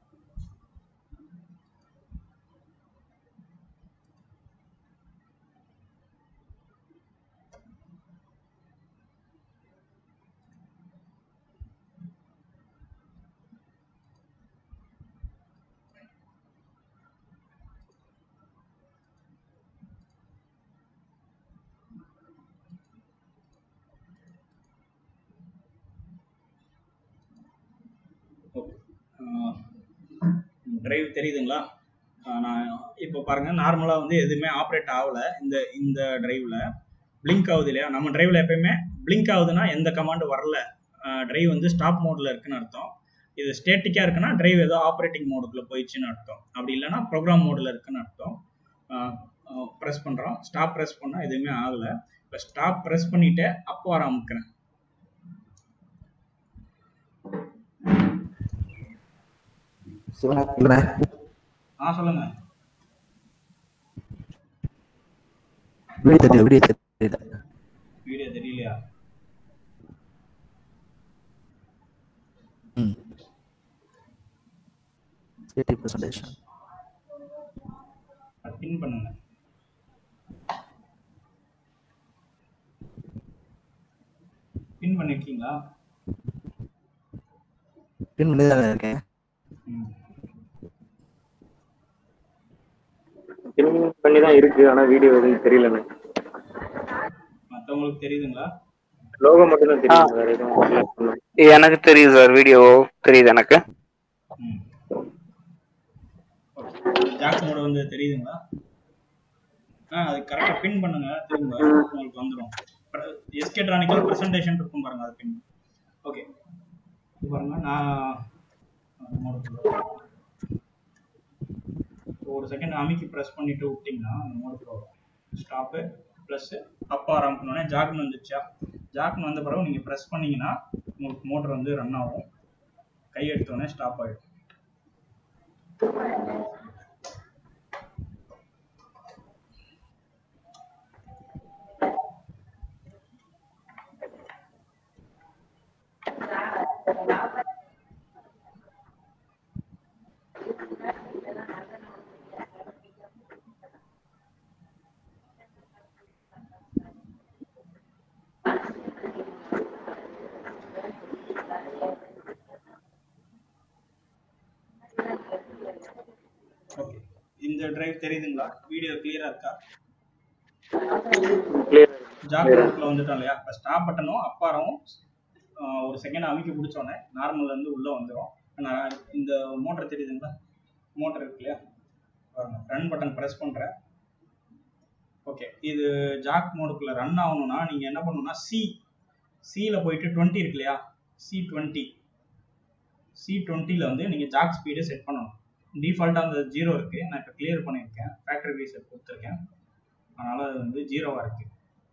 டிரைவ் தெரியுதுங்களா ஆஹ் நான் இப்போ பாருங்க நார்மலாக வந்து எதுவுமே ஆப்ரேட் ஆகல இந்த இந்த டிரைவ்ல பிளிங்க் ஆகுது இல்லையா நம்ம டிரைவ்ல எப்பயுமே பிளிங்க் ஆகுதுன்னா எந்த கமாண்டும் வரல டிரைவ் வந்து ஸ்டாப் மோட்ல இருக்குன்னு அர்த்தம் இது ஸ்டேட்டிக்காக இருக்குன்னா டிரைவ் ஏதோ ஆப்ரேட்டிங் மோடுக்குள்ள போயிடுச்சுன்னு அர்த்தம் அப்படி இல்லைன்னா ப்ரோக்ராம் மோடில் இருக்குன்னு அர்த்தம் ப்ரெஸ் பண்ணுறோம் ஸ்டாப் ப்ரெஸ் பண்ணால் எதுவுமே ஆகலை இப்போ ஸ்டாப் ப்ரெஸ் பண்ணிட்டு அப்போ வர அமுக்கிறேன் சிவனா இல்லைண்ணே ஆ சொல்லுங்க வீடியோ தெரியல வீடியோ தெரியல வீடியோ தெரியலையா ம் எயிட்டி பர்சன்டேஜ் பின் பண்ணுங்க பின் பண்ணிருக்கீங்களா பின் பண்ணி தான் இருக்கேன் ம். பண்ணி தான் இருக்கு ஆனா வீடியோ எதுவும் தெரியல எனக்கு மத்தவங்களுக்கு தெரியுதுங்களா லோகோ மட்டும் தான் தெரியும் வேற எதுவும் எனக்கு தெரியுது சார் வீடியோ தெரியுது எனக்கு ம் ஜாக் மோடு வந்து தெரியுதுங்களா ஆ அது கரெக்டாக பின் பண்ணுங்க திரும்ப உங்களுக்கு வந்துடும் எஸ்கே ட்ரானிக்கல் ப்ரெசன்டேஷன் இருக்கும் பாருங்க அது பின் ஓகே பாருங்க நான் மோடு ஒரு செகண்ட் அமுக்கி ப்ரெஸ் பண்ணிட்டு விட்டிங்கன்னா அந்த மோடுக்கு வரும் ஸ்டாப்பு ப்ளஸ் அப் ஆரம்பிக்கணுன்னே ஜாக்னு வந்துச்சா ஜாக்னு வந்த பிறகு நீங்கள் ப்ரெஸ் பண்ணீங்கன்னா உங்களுக்கு மோட்டர் வந்து ரன் ஆகும் கை எடுத்தோடனே ஸ்டாப் ஆகிடும் ஓகே இந்த டிரைவ் தெரியுதுங்களா வீடியோ கிளியரா இருக்கா ஜாக் மோட்ல வந்துட்டோம் இல்லையா இப்போ ஸ்டாப் பட்டனும் அப்பாரும் ஆஹ் ஒரு செகண்ட் அமைக்க பிடிச்சோன்னே நார்மல்ல இருந்து உள்ள வந்துடும் நான் இந்த மோட்டர் தெரியுதுங்களா மோட்டர் இருக்கு இல்லையா பாருங்க ரன் பட்டன் ப்ரெஸ் பண்றேன் ஓகே இது ஜாக் மோடுக்குள்ள ரன் ஆகணும்னா நீங்க என்ன பண்ணணும்னா சி சில போயிட்டு டுவெண்ட்டி இருக்கு இல்லையா சி டுவெண்ட்டி சி டுவெண்ட்டியில் வந்து நீங்கள் ஜாக் ஸ்பீடு செட் பண்ணணும் டிஃபால்ட்டாக அந்த ஜீரோ இருக்குது நான் இப்போ கிளியர் பண்ணியிருக்கேன் ஃபேக்டரி ரீசெட் கொடுத்துருக்கேன் அதனால் அது வந்து ஜீரோவாக இருக்குது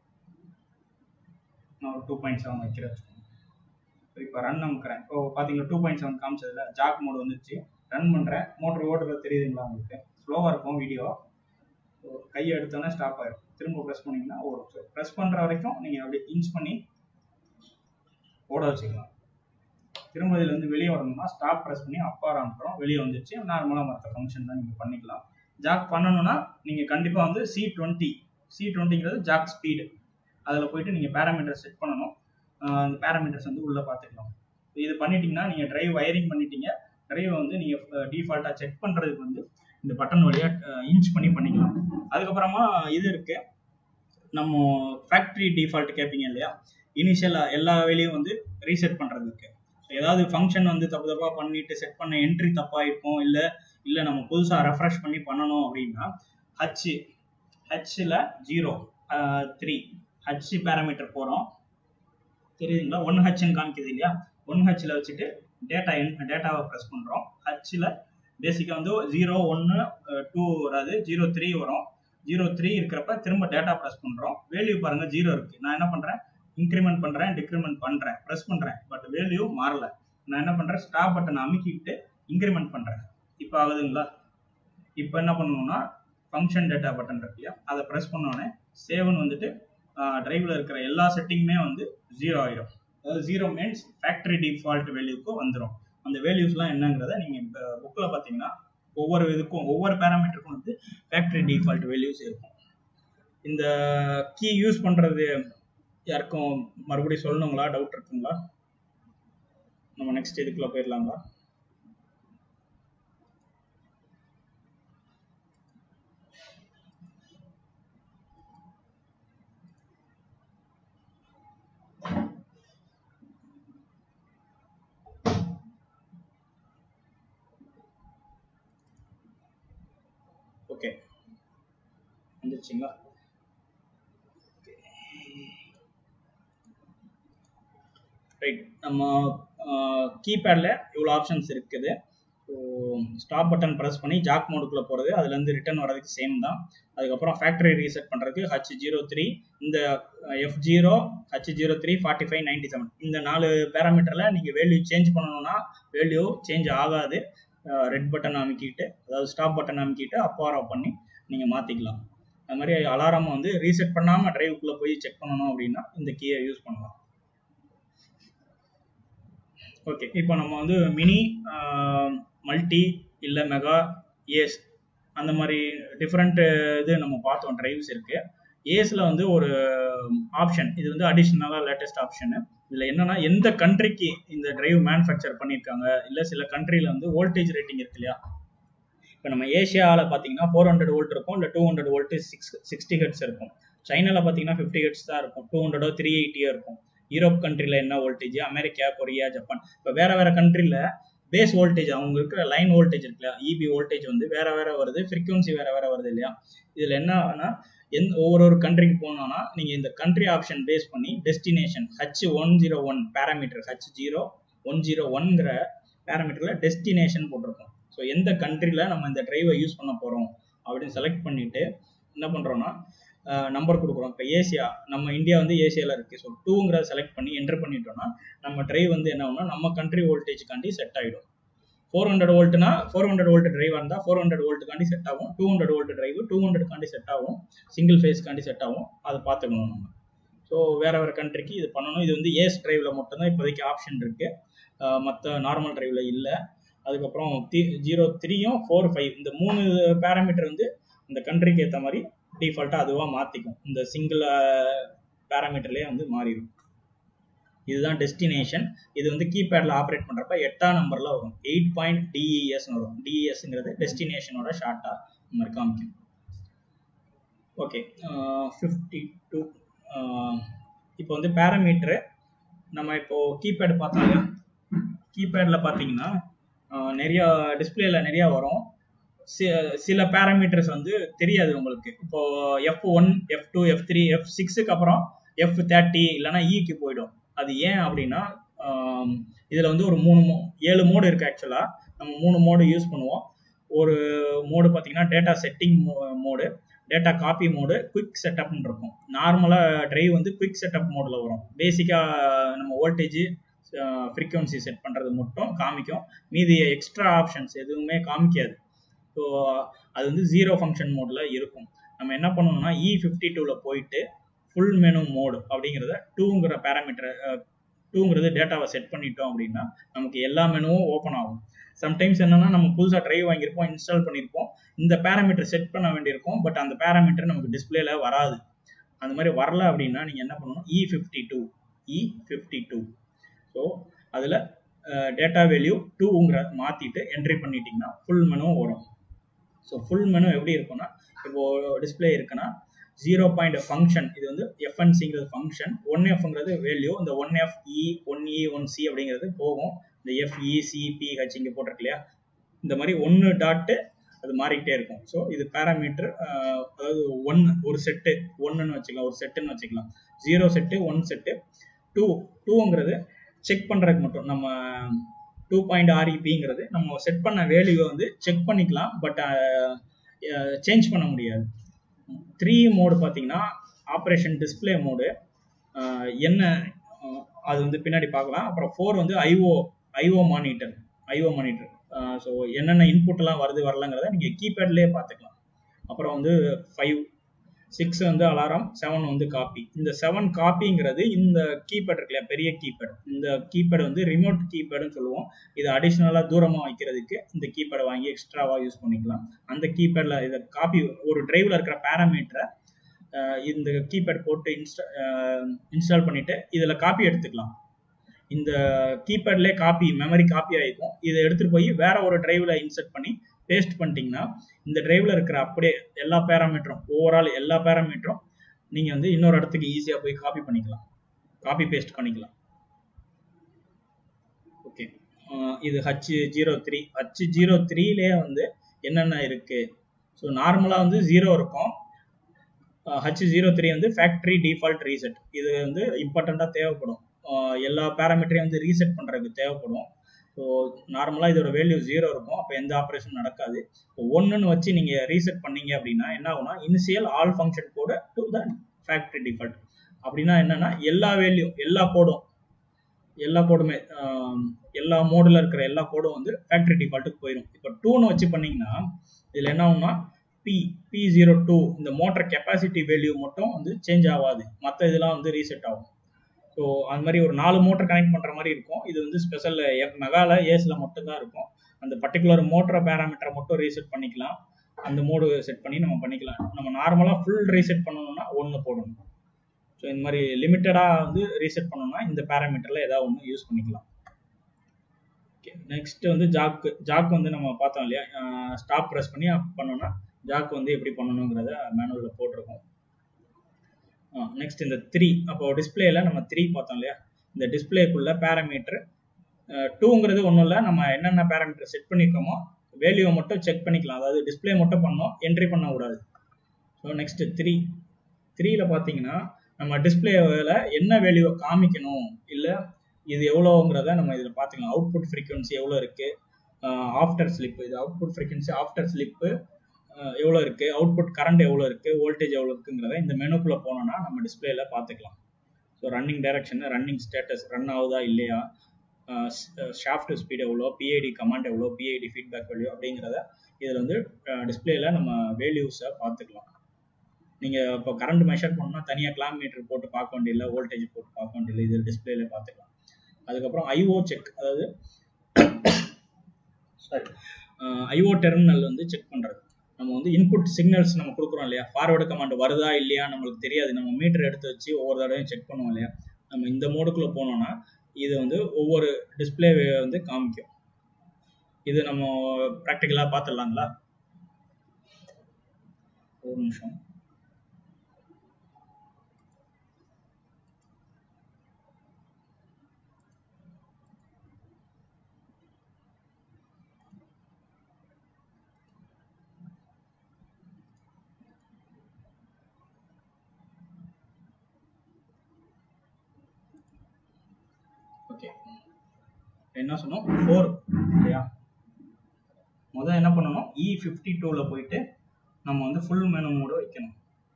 நான் ஒரு டூ பாயிண்ட் செவன் வைக்கிறேன் இப்போ ரன் அமுக்கிறேன் இப்போ பார்த்தீங்கன்னா டூ பாயிண்ட் செவன் காமிச்சதுல ஜாக் மோடு வந்துச்சு ரன் பண்ணுறேன் மோட்டர் ஓடுறது தெரியுதுங்களா உங்களுக்கு ஸ்லோவாக இருக்கும் வீடியோ கையை எடுத்தோன்னே ஸ்டாப் ஆயிடும் திரும்ப ப்ரெஸ் பண்ணிங்கன்னா ஓடும் ஸோ ப்ரெஸ் பண்ணுற வரைக்கும் நீங்கள் அப்படியே இன்ச் பண்ணி ஓட வச்சுக்கலாம் திரும்ப இதுல இருந்து வெளியே வரணும்னா ஸ்டாப் ப்ரெஸ் பண்ணி அப்பா ஆரம்பிக்கிறோம் வெளியே வந்துச்சு நார்மலாக மற்ற ஃபங்க்ஷன் தான் நீங்கள் பண்ணிக்கலாம் ஜாக் பண்ணணும்னா நீங்கள் கண்டிப்பாக வந்து சி டுவெண்ட்டி சி டுவெண்ட்டிங்கிறது ஜாக் ஸ்பீடு அதில் போயிட்டு நீங்கள் பேராமீட்டர் செட் பண்ணணும் ஆஹ் அந்த பேராமீட்டர்ஸ் வந்து உள்ளே பார்த்துக்கலாம் இது பண்ணிட்டீங்கன்னா நீங்கள் டிரைவ் வயரிங் பண்ணிட்டீங்க டிரைவை வந்து நீங்கள் டிஃபால்ட்டாக செக் பண்ணுறதுக்கு வந்து இந்த பட்டன் வழியாக இன்ச் பண்ணி பண்ணிக்கலாம் அதுக்கப்புறமா இது இருக்கு நம்ம ஃபேக்ட்ரி டிஃபால்ட் கேட்பீங்க இல்லையா இனிஷியலாக எல்லா வேலையும் வந்து ரீசெட் பண்ணுறதுக்கு ஏதாவது ஃபங்க்ஷன் வந்து தப்பு தப்பாக பண்ணிட்டு செட் பண்ண என்ட்ரி தப்பாக இருக்கும் இல்லை இல்லை நம்ம புதுசாக ரெஃப்ரெஷ் பண்ணி பண்ணணும் அப்படின்னா ஹச் ஹச்சில் ஜீரோ த்ரீ ஹச் பேராமீட்டர் போகிறோம் தெரியுதுங்களா ஒன் ஹச்னு காமிக்குது இல்லையா ஒன் ஹச்சில் வச்சுட்டு டேட்டா என் டேட்டாவை ப்ரெஸ் பண்ணுறோம் ஹச்சில் பேசிக்காக வந்து ஜீரோ ஒன்று டூ வராது ஜீரோ த்ரீ வரும் ஜீரோ த்ரீ இருக்கிறப்ப திரும்ப டேட்டா ப்ரெஸ் பண்ணுறோம் வேல்யூ பாருங்கள் ஜீரோ இருக்குது நான் என்ன பண்ணுறேன் இன்க்ரிமெண்ட் பண்ணுறேன் டிக்ரிமெண்ட் பண்ணுறேன் ப்ரெஸ் பண்ணுறேன் பட் வேல்யூ மாறல நான் என்ன பண்ணுறேன் ஸ்டாப் பட்டனை அமுக்கிட்டு இன்க்ரிமெண்ட் பண்ணுறேன் இப்போ ஆகுதுங்களா இப்போ என்ன பண்ணணும்னா ஃபங்க்ஷன் டேட்டா பட்டன் இருக்கு இல்லையா அதை ப்ரெஸ் பண்ணோடனே சேவ்னு வந்துட்டு டிரைவில் இருக்கிற எல்லா செட்டிங்குமே வந்து ஜீரோ ஆகிடும் அதாவது ஜீரோ மீன்ஸ் ஃபேக்ட்ரி டிஃபால்ட் வேல்யூக்கு வந்துடும் அந்த வேல்யூஸ்லாம் என்னங்கிறத நீங்கள் இப்போ புக்கில் பார்த்தீங்கன்னா ஒவ்வொரு இதுக்கும் ஒவ்வொரு பேராமீட்டருக்கும் வந்து ஃபேக்ட்ரி டிஃபால்ட் வேல்யூஸ் இருக்கும் இந்த கீ யூஸ் பண்ணுறது யாருக்கும் மறுபடியும் சொல்லணுங்களா டவுட் இருக்குங்களா நம்ம நெக்ஸ்ட் இதுக்குள்ள போயிடலாங்களா ஓகே வந்துருச்சுங்களா ரைட் நம்ம கீபேடில் இவ்வளோ ஆப்ஷன்ஸ் இருக்குது ஸோ ஸ்டாப் பட்டன் ப்ரெஸ் பண்ணி ஜாக் மோடுக்குள்ளே போகிறது அதுலேருந்து ரிட்டர்ன் வரதுக்கு சேம் தான் அதுக்கப்புறம் ஃபேக்ட்ரி ரீசெட் பண்ணுறதுக்கு ஹச் ஜீரோ த்ரீ இந்த F zero H zero three forty five ninety seven இந்த நாலு பேராமீட்டரில் நீங்கள் வேல்யூ சேஞ்ச் பண்ணணும்னா வேல்யூ சேஞ்ச் ஆகாது ரெட் பட்டன் அமைக்கிட்டு அதாவது ஸ்டாப் பட்டன் அமைக்கிட்டு அப்பாரோ பண்ணி நீங்கள் மாற்றிக்கலாம் அது மாதிரி அலாரம் வந்து ரீசெட் பண்ணாமல் டிரைவுக்குள்ளே போய் செக் பண்ணணும் அப்படின்னா இந்த கீயை யூஸ் பண்ணலாம் ஓகே இப்போ நம்ம வந்து மினி மல்டி இல்லை மெகா ஏஸ் அந்த மாதிரி டிஃப்ரெண்ட் இது நம்ம பார்த்தோம் டிரைவ்ஸ் இருக்கு ஏஸில் வந்து ஒரு ஆப்ஷன் இது வந்து அடிஷ்னலாக லேட்டஸ்ட் ஆப்ஷனு இதில் என்னன்னா எந்த கண்ட்ரிக்கு இந்த டிரைவ் மேனுஃபேக்சர் பண்ணியிருக்காங்க இல்லை சில கண்ட்ரியில் வந்து வோல்டேஜ் ரேட்டிங் இருக்கு இல்லையா இப்போ நம்ம ஏஷியாவில் பார்த்தீங்கன்னா ஃபோர் ஹண்ட்ரட் வோல்ட் இருக்கும் இல்லை two hundred volt six sixty hertz இருக்கும் சைனாவில் பார்த்தீங்கன்னா ஃபிஃப்டி ஹெட்ஸ் தான் இருக்கும் டூ ஹண்ட்ரடோ த்ரீ எயிட்டியோ இருக்கும் யூரோப் கண்ட்ரியில் என்ன வோல்டேஜ் அமெரிக்கா கொரியா ஜப்பான் இப்போ வேற வேற கண்ட்ரியில் பேஸ் வோல்டேஜ் அவங்க இருக்கிற லைன் வோல்டேஜ் இருக்கு இல்லையா இபி வோல்டேஜ் வந்து வேற வேற வருது ஃப்ரீக்வன்சி வேற வேற வருது இல்லையா இதில் என்னன்னா எந்த ஒவ்வொரு ஒரு கண்ட்ரிக்கு போனோம்னா நீங்கள் இந்த கண்ட்ரி ஆப்ஷன் பேஸ் பண்ணி destination H one zero one parameter H zero one zero ஒன்ங்கிற பேராமீட்டரில் டெஸ்டினேஷன் போட்டிருக்கோம் ஸோ எந்த கண்ட்ரியில் நம்ம இந்த டிரைவை யூஸ் பண்ண போகிறோம் அப்படின்னு செலக்ட் பண்ணிட்டு என்ன பண்ணுறோன்னா நம்பர் கொடுக்குறோம் இப்போ ஏசியா நம்ம இந்தியா வந்து ஏசியாவில் இருக்குது ஸோ டூங்கிறத செலக்ட் பண்ணி என்டர் பண்ணிட்டோம்னா நம்ம டிரைவ் வந்து என்ன ஆகும்னா நம்ம கண்ட்ரி வோல்டேஜ்காண்டி செட் ஆகிடும் ஃபோர் ஹண்ட்ரட் வோல்ட்னா ஃபோர் ஹண்ட்ரட் வோல்ட் டிரைவாக இருந்தால் ஃபோர் ஹண்ட்ரட் வோல்ட்டுக்காண்டி செட் ஆகும் two hundred volt drive two ஹண்ட்ரட்காண்டி செட் ஆகும் சிங்கிள் ஃபேஸ்க்காண்டி செட் ஆகும் அதை பார்த்துக்கணும் நம்ம ஸோ வேற வேறு கண்ட்ரிக்கு இது பண்ணணும் இது வந்து ஏஸ் டிரைவில் மட்டும்தான் இப்போதைக்கு ஆப்ஷன் இருக்குது மற்ற நார்மல் டிரைவில் இல்லை அதுக்கப்புறம் தி ஜீரோ த்ரீயும் ஃபோர் ஃபைவ் இந்த மூணு பேராமீட்டர் வந்து இந்த கண்ட்ரிக்கு ஏற்ற மாதிரி டிஃபால்ட்டாக அதுவாக மாற்றிக்கும் இந்த சிங்கிள் பேராமீட்டர்லேயே வந்து மாறிடும் இதுதான் டெஸ்டினேஷன் இது வந்து கீபேடில் ஆப்ரேட் பண்ணுறப்ப எட்டாம் நம்பரில் வரும் எயிட் பாயிண்ட் டிஇஎஸ்னு வரும் டிஇஎஸ்ங்கிறது டெஸ்டினேஷனோட ஷார்ட்டாக இந்த மாதிரி காமிக்கும் ஓகே ஃபிஃப்டி டூ இப்போ வந்து பேராமீட்ரு நம்ம இப்போது கீபேடு பார்த்தோம் கீபேடில் பார்த்தீங்கன்னா நிறையா டிஸ்பிளேல நிறையா வரும் சில பேராமீட்டர்ஸ் வந்து தெரியாது உங்களுக்கு இப்போ F one F two F three F சிக்ஸுக்கு அப்புறம் எஃப் தேர்ட்டி இல்லைனா இக்கு போயிடும் அது ஏன் அப்படின்னா இதில் வந்து ஒரு மூணு மோ ஏழு மோடு இருக்குது ஆக்சுவலாக நம்ம மூணு மோடு யூஸ் பண்ணுவோம் ஒரு மோடு பார்த்தீங்கன்னா data setting mode data copy mode quick செட்டப்னு இருக்கும் நார்மலாக ட்ரைவ் வந்து குவிக் செட்டப் மோடில் வரும் பேசிக்காக நம்ம வோல்டேஜ் ஃப்ரீக்வன்சி செட் பண்ணுறது மட்டும் காமிக்கும் மீதி எக்ஸ்ட்ரா ஆப்ஷன்ஸ் எதுவுமே காமிக்காது ஸோ அது வந்து ஜீரோ ஃபங்க்ஷன் மோடில் இருக்கும் நம்ம என்ன பண்ணணும்னா இ ஃபிஃப்டி டூவில் போயிட்டு ஃபுல் மெனு மோடு அப்படிங்கிறத டூங்கிற பேராமீட்டர் டூங்கிறது டேட்டாவை செட் பண்ணிட்டோம் அப்படின்னா நமக்கு எல்லா மெனுவும் ஓப்பன் ஆகும் சம்டைம்ஸ் என்னன்னா நம்ம புதுசாக ட்ரைவ் வாங்கியிருப்போம் இன்ஸ்டால் பண்ணியிருப்போம் இந்த பேராமீட்டர் செட் பண்ண வேண்டியிருக்கும் பட் அந்த பேராமீட்டர் நமக்கு டிஸ்பிளேல வராது அந்த மாதிரி வரல அப்படின்னா நீங்கள் என்ன பண்ணணும் E fifty two E fifty two so அதில் டேட்டா வேல்யூ டூங்கிற மாற்றிட்டு என்ட்ரி பண்ணிட்டீங்கன்னா ஃபுல் மெனு வரும் ஸோ ஃபுல் மெனு எப்படி இருக்கும்னா இப்போ டிஸ்பிளே இருக்குன்னா ஜீரோ பாயிண்ட் ஃபங்க்ஷன் இது வந்து எஃப்என்சிங்கிறது ஃபங்க்ஷன் ஒன் எஃப்ங்கிறது வேல்யூ இந்த one F E one E one C அப்படிங்கிறது போகும் இந்த எஃப்இ சிபிஹெச் இங்கே போட்டிருக்கு இல்லையா இந்த மாதிரி ஒன்று டாட்டு அது மாறிக்கிட்டே இருக்கும் ஸோ இது பேராமீட்டர் அதாவது ஒன் ஒரு செட்டு ஒன்றுன்னு வச்சுக்கலாம் ஒரு செட்டுன்னு வச்சுக்கலாம் zero set one set two டூங்கிறது செக் பண்ணுறதுக்கு மட்டும் நம்ம டூ பாயிண்ட் ஆர்இபிங்கிறது நம்ம செட் பண்ண வேல்யூவை வந்து செக் பண்ணிக்கலாம் பட் சேஞ்ச் பண்ண முடியாது த்ரீ மோடு பார்த்தீங்கன்னா ஆப்ரேஷன் டிஸ்பிளே மோடு என்ன அது வந்து பின்னாடி பார்க்கலாம் அப்புறம் ஃபோர் வந்து IO IO monitor IO monitor so என்னென்ன இன்புட்லாம் வருது வரலங்கிறத நீங்கள் கீபேட்லேயே பார்த்துக்கலாம் அப்புறம் வந்து ஃபைவ் சிக்ஸ் வந்து அலாரம் செவன் வந்து காப்பி இந்த செவன் காப்பிங்கிறது இந்த கீபேட் இருக்கு இல்லையா பெரிய கீபேட் இந்த கீபேட் வந்து ரிமோட் கீபேடுன்னு சொல்லுவோம் இது அடிஷ்னலாக தூரமாக வைக்கிறதுக்கு இந்த கீபேடை வாங்கி எக்ஸ்ட்ராவாக யூஸ் பண்ணிக்கலாம் அந்த கீபேடில் இதை காப்பி ஒரு டிரைவில் இருக்கிற பேராமீட்டரை இந்த கீபேட் போட்டு இன்ஸ்டா இன்ஸ்டால் பண்ணிவிட்டு இதில் காப்பி எடுத்துக்கலாம் இந்த கீபேட்லேயே காப்பி மெமரி காப்பி ஆகிக்கும் இதை எடுத்துகிட்டு போய் வேற ஒரு டிரைவில் இன்சர்ட் பண்ணி பேஸ்ட் பண்ணிட்டீங்கன்னா இந்த டிரைவில் இருக்கிற அப்படியே எல்லா பேராமீட்டரும் ஓவரால் எல்லா பேராமீட்டரும் நீங்கள் வந்து இன்னொரு இடத்துக்கு ஈஸியாக போய் காப்பி பண்ணிக்கலாம் காப்பி பேஸ்ட் பண்ணிக்கலாம் ஓகே இது H zero three H zero த்ரீலேயே வந்து என்னென்ன இருக்குது ஸோ நார்மலாக வந்து ஜீரோ இருக்கும் ஹச் ஜீரோ த்ரீ வந்து ஃபேக்ட்ரி டிஃபால்ட் ரீசெட் இது வந்து இம்பார்ட்டண்ட்டாக தேவைப்படும் எல்லா பேராமீட்டரையும் வந்து ரீசெட் பண்ணுறதுக்கு தேவைப்படும் ஸோ நார்மலாக இதோட வேல்யூ ஜீரோ இருக்கும் அப்போ எந்த ஆப்ரேஷன் நடக்காது இப்போ ஒன்றுன்னு வச்சு நீங்கள் ரீசெட் பண்ணீங்க அப்படின்னா என்ன ஆகும்னா initial all function code to the factory default அப்படின்னா என்னன்னா எல்லா வேல்யூ எல்லா கோடும் எல்லா கோடுமே எல்லா மோடில் இருக்கிற எல்லா கோடும் வந்து ஃபேக்ட்ரி டிஃபால்ட்டுக்கு போயிடும் இப்போ டூன்னு வச்சு பண்ணீங்கன்னா இதில் என்ன ஆகும்னா பி பி ஜீரோ டூ இந்த மோட்டர் கெப்பாசிட்டி வேல்யூ மட்டும் வந்து சேஞ்ச் ஆகாது மற்ற இதெல்லாம் வந்து ரீசெட் ஆகும் ஸோ அந்த மாதிரி ஒரு நாலு மோட்டர் கனெக்ட் பண்ணுற மாதிரி இருக்கும் இது வந்து ஸ்பெஷல் மெகால ஏஸில் மட்டும்தான் இருக்கும் அந்த பர்டிகுலர் மோட்டர் பேராமீட்டரை மட்டும் ரீசெட் பண்ணிக்கலாம் அந்த மோடு செட் பண்ணி நம்ம பண்ணிக்கலாம் நம்ம நார்மலாக ஃபுல் ரீசெட் பண்ணணும்னா ஒன்று போடணும் ஸோ இந்த மாதிரி லிமிட்டடாக வந்து ரீசெட் பண்ணணும்னா இந்த பேராமீட்டரில் ஏதாவது ஒன்று யூஸ் பண்ணிக்கலாம் ஓகே நெக்ஸ்ட் வந்து ஜாக்கு ஜாக் வந்து நம்ம பார்த்தோம் இல்லையா ஸ்டாப் ப்ரெஸ் பண்ணி பண்ணோம்னா ஜாக் வந்து எப்படி பண்ணணுங்கிறத மேனுவலில் போட்டிருக்கோம் நெக்ஸ்ட் இந்த த்ரீ அப்போ டிஸ்பிளேல நம்ம த்ரீ பார்த்தோம் இல்லையா இந்த டிஸ்பிளேக்குள்ள பேராமீட்டர் டூங்கிறது ஒன்றும் இல்லை நம்ம என்னென்ன பேராமீட்டர் செட் பண்ணியிருக்கோமோ வேல்யூவை மட்டும் செக் பண்ணிக்கலாம் அதாவது டிஸ்பிளே மட்டும் பண்ணோம் என்ட்ரி பண்ணக்கூடாது ஸோ நெக்ஸ்ட் த்ரீ த்ரீல பார்த்தீங்கன்னா நம்ம டிஸ்பிளேவில் என்ன வேல்யூவை காமிக்கணும் இல்லை இது எவ்வளோங்கிறத நம்ம இதில் பார்த்துக்கலாம் அவுட்புட் ஃப்ரீக்வன்சி எவ்வளோ இருக்குது ஆஃப்டர் ஸ்லிப் இது அவுட்புட் ஃப்ரீக்வன்சி ஆஃப்டர் ஸ்லிப்பு எவ்வளோ இருக்குது அவுட்புட் கரண்ட் எவ்வளோ இருக்குது வோல்டேஜ் எவ்வளோ இருக்குங்கிறத இந்த மெனுக்குள்ளே போனோம்னா நம்ம டிஸ்பிளேல பார்த்துக்கலாம் so running direction running status run ஆகுதா இல்லையா ஷாஃப்ட் ஸ்பீட் எவ்வளோ பிஐடி கமாண்ட் எவ்வளோ பிஐடி ஃபீட்பேக் வேல்யூ அப்படிங்கிறத இதில் வந்து டிஸ்பிளேல நம்ம வேல்யூஸை பார்த்துக்கலாம் நீங்கள் இப்போ கரண்ட் மெஷர் பண்ணணும்னா தனியாக கிளாம் மீட்டர் போட்டு பார்க்க வேண்டியதில்லை வோல்டேஜ் போட்டு பார்க்க வேண்டியதில்லை இது டிஸ்பிளேல பார்த்துக்கலாம் அதுக்கப்புறம் ஐஓ செக் அதாவது சாரி ஐஓ டெர்மினல் வந்து செக் பண்ணுறது நம்ம வந்து இன்புட் சிக்னல்ஸ் நம்ம கொடுக்குறோம் இல்லையா ஃபார்வர்டு கமாண்ட் வருதா இல்லையா நம்மளுக்கு தெரியாது நம்ம மீட்டர் எடுத்து வச்சு ஒவ்வொரு தடவையும் செக் பண்ணுவோம் இல்லையா நம்ம இந்த மோடுக்குள்ளே போனோம்னா இது வந்து ஒவ்வொரு டிஸ்பிளே வந்து காமிக்கும் இது நம்ம ப்ராக்டிக்கலாக பார்த்துடலாங்களா ஒரு நிமிஷம் ஓகே என்ன சொன்னோம் ஃபோர் இல்லையா முதல் என்ன பண்ணணும் இ ஃபிஃப்டி டூவில் போயிட்டு நம்ம வந்து ஃபுல் மெனு மோடு வைக்கணும்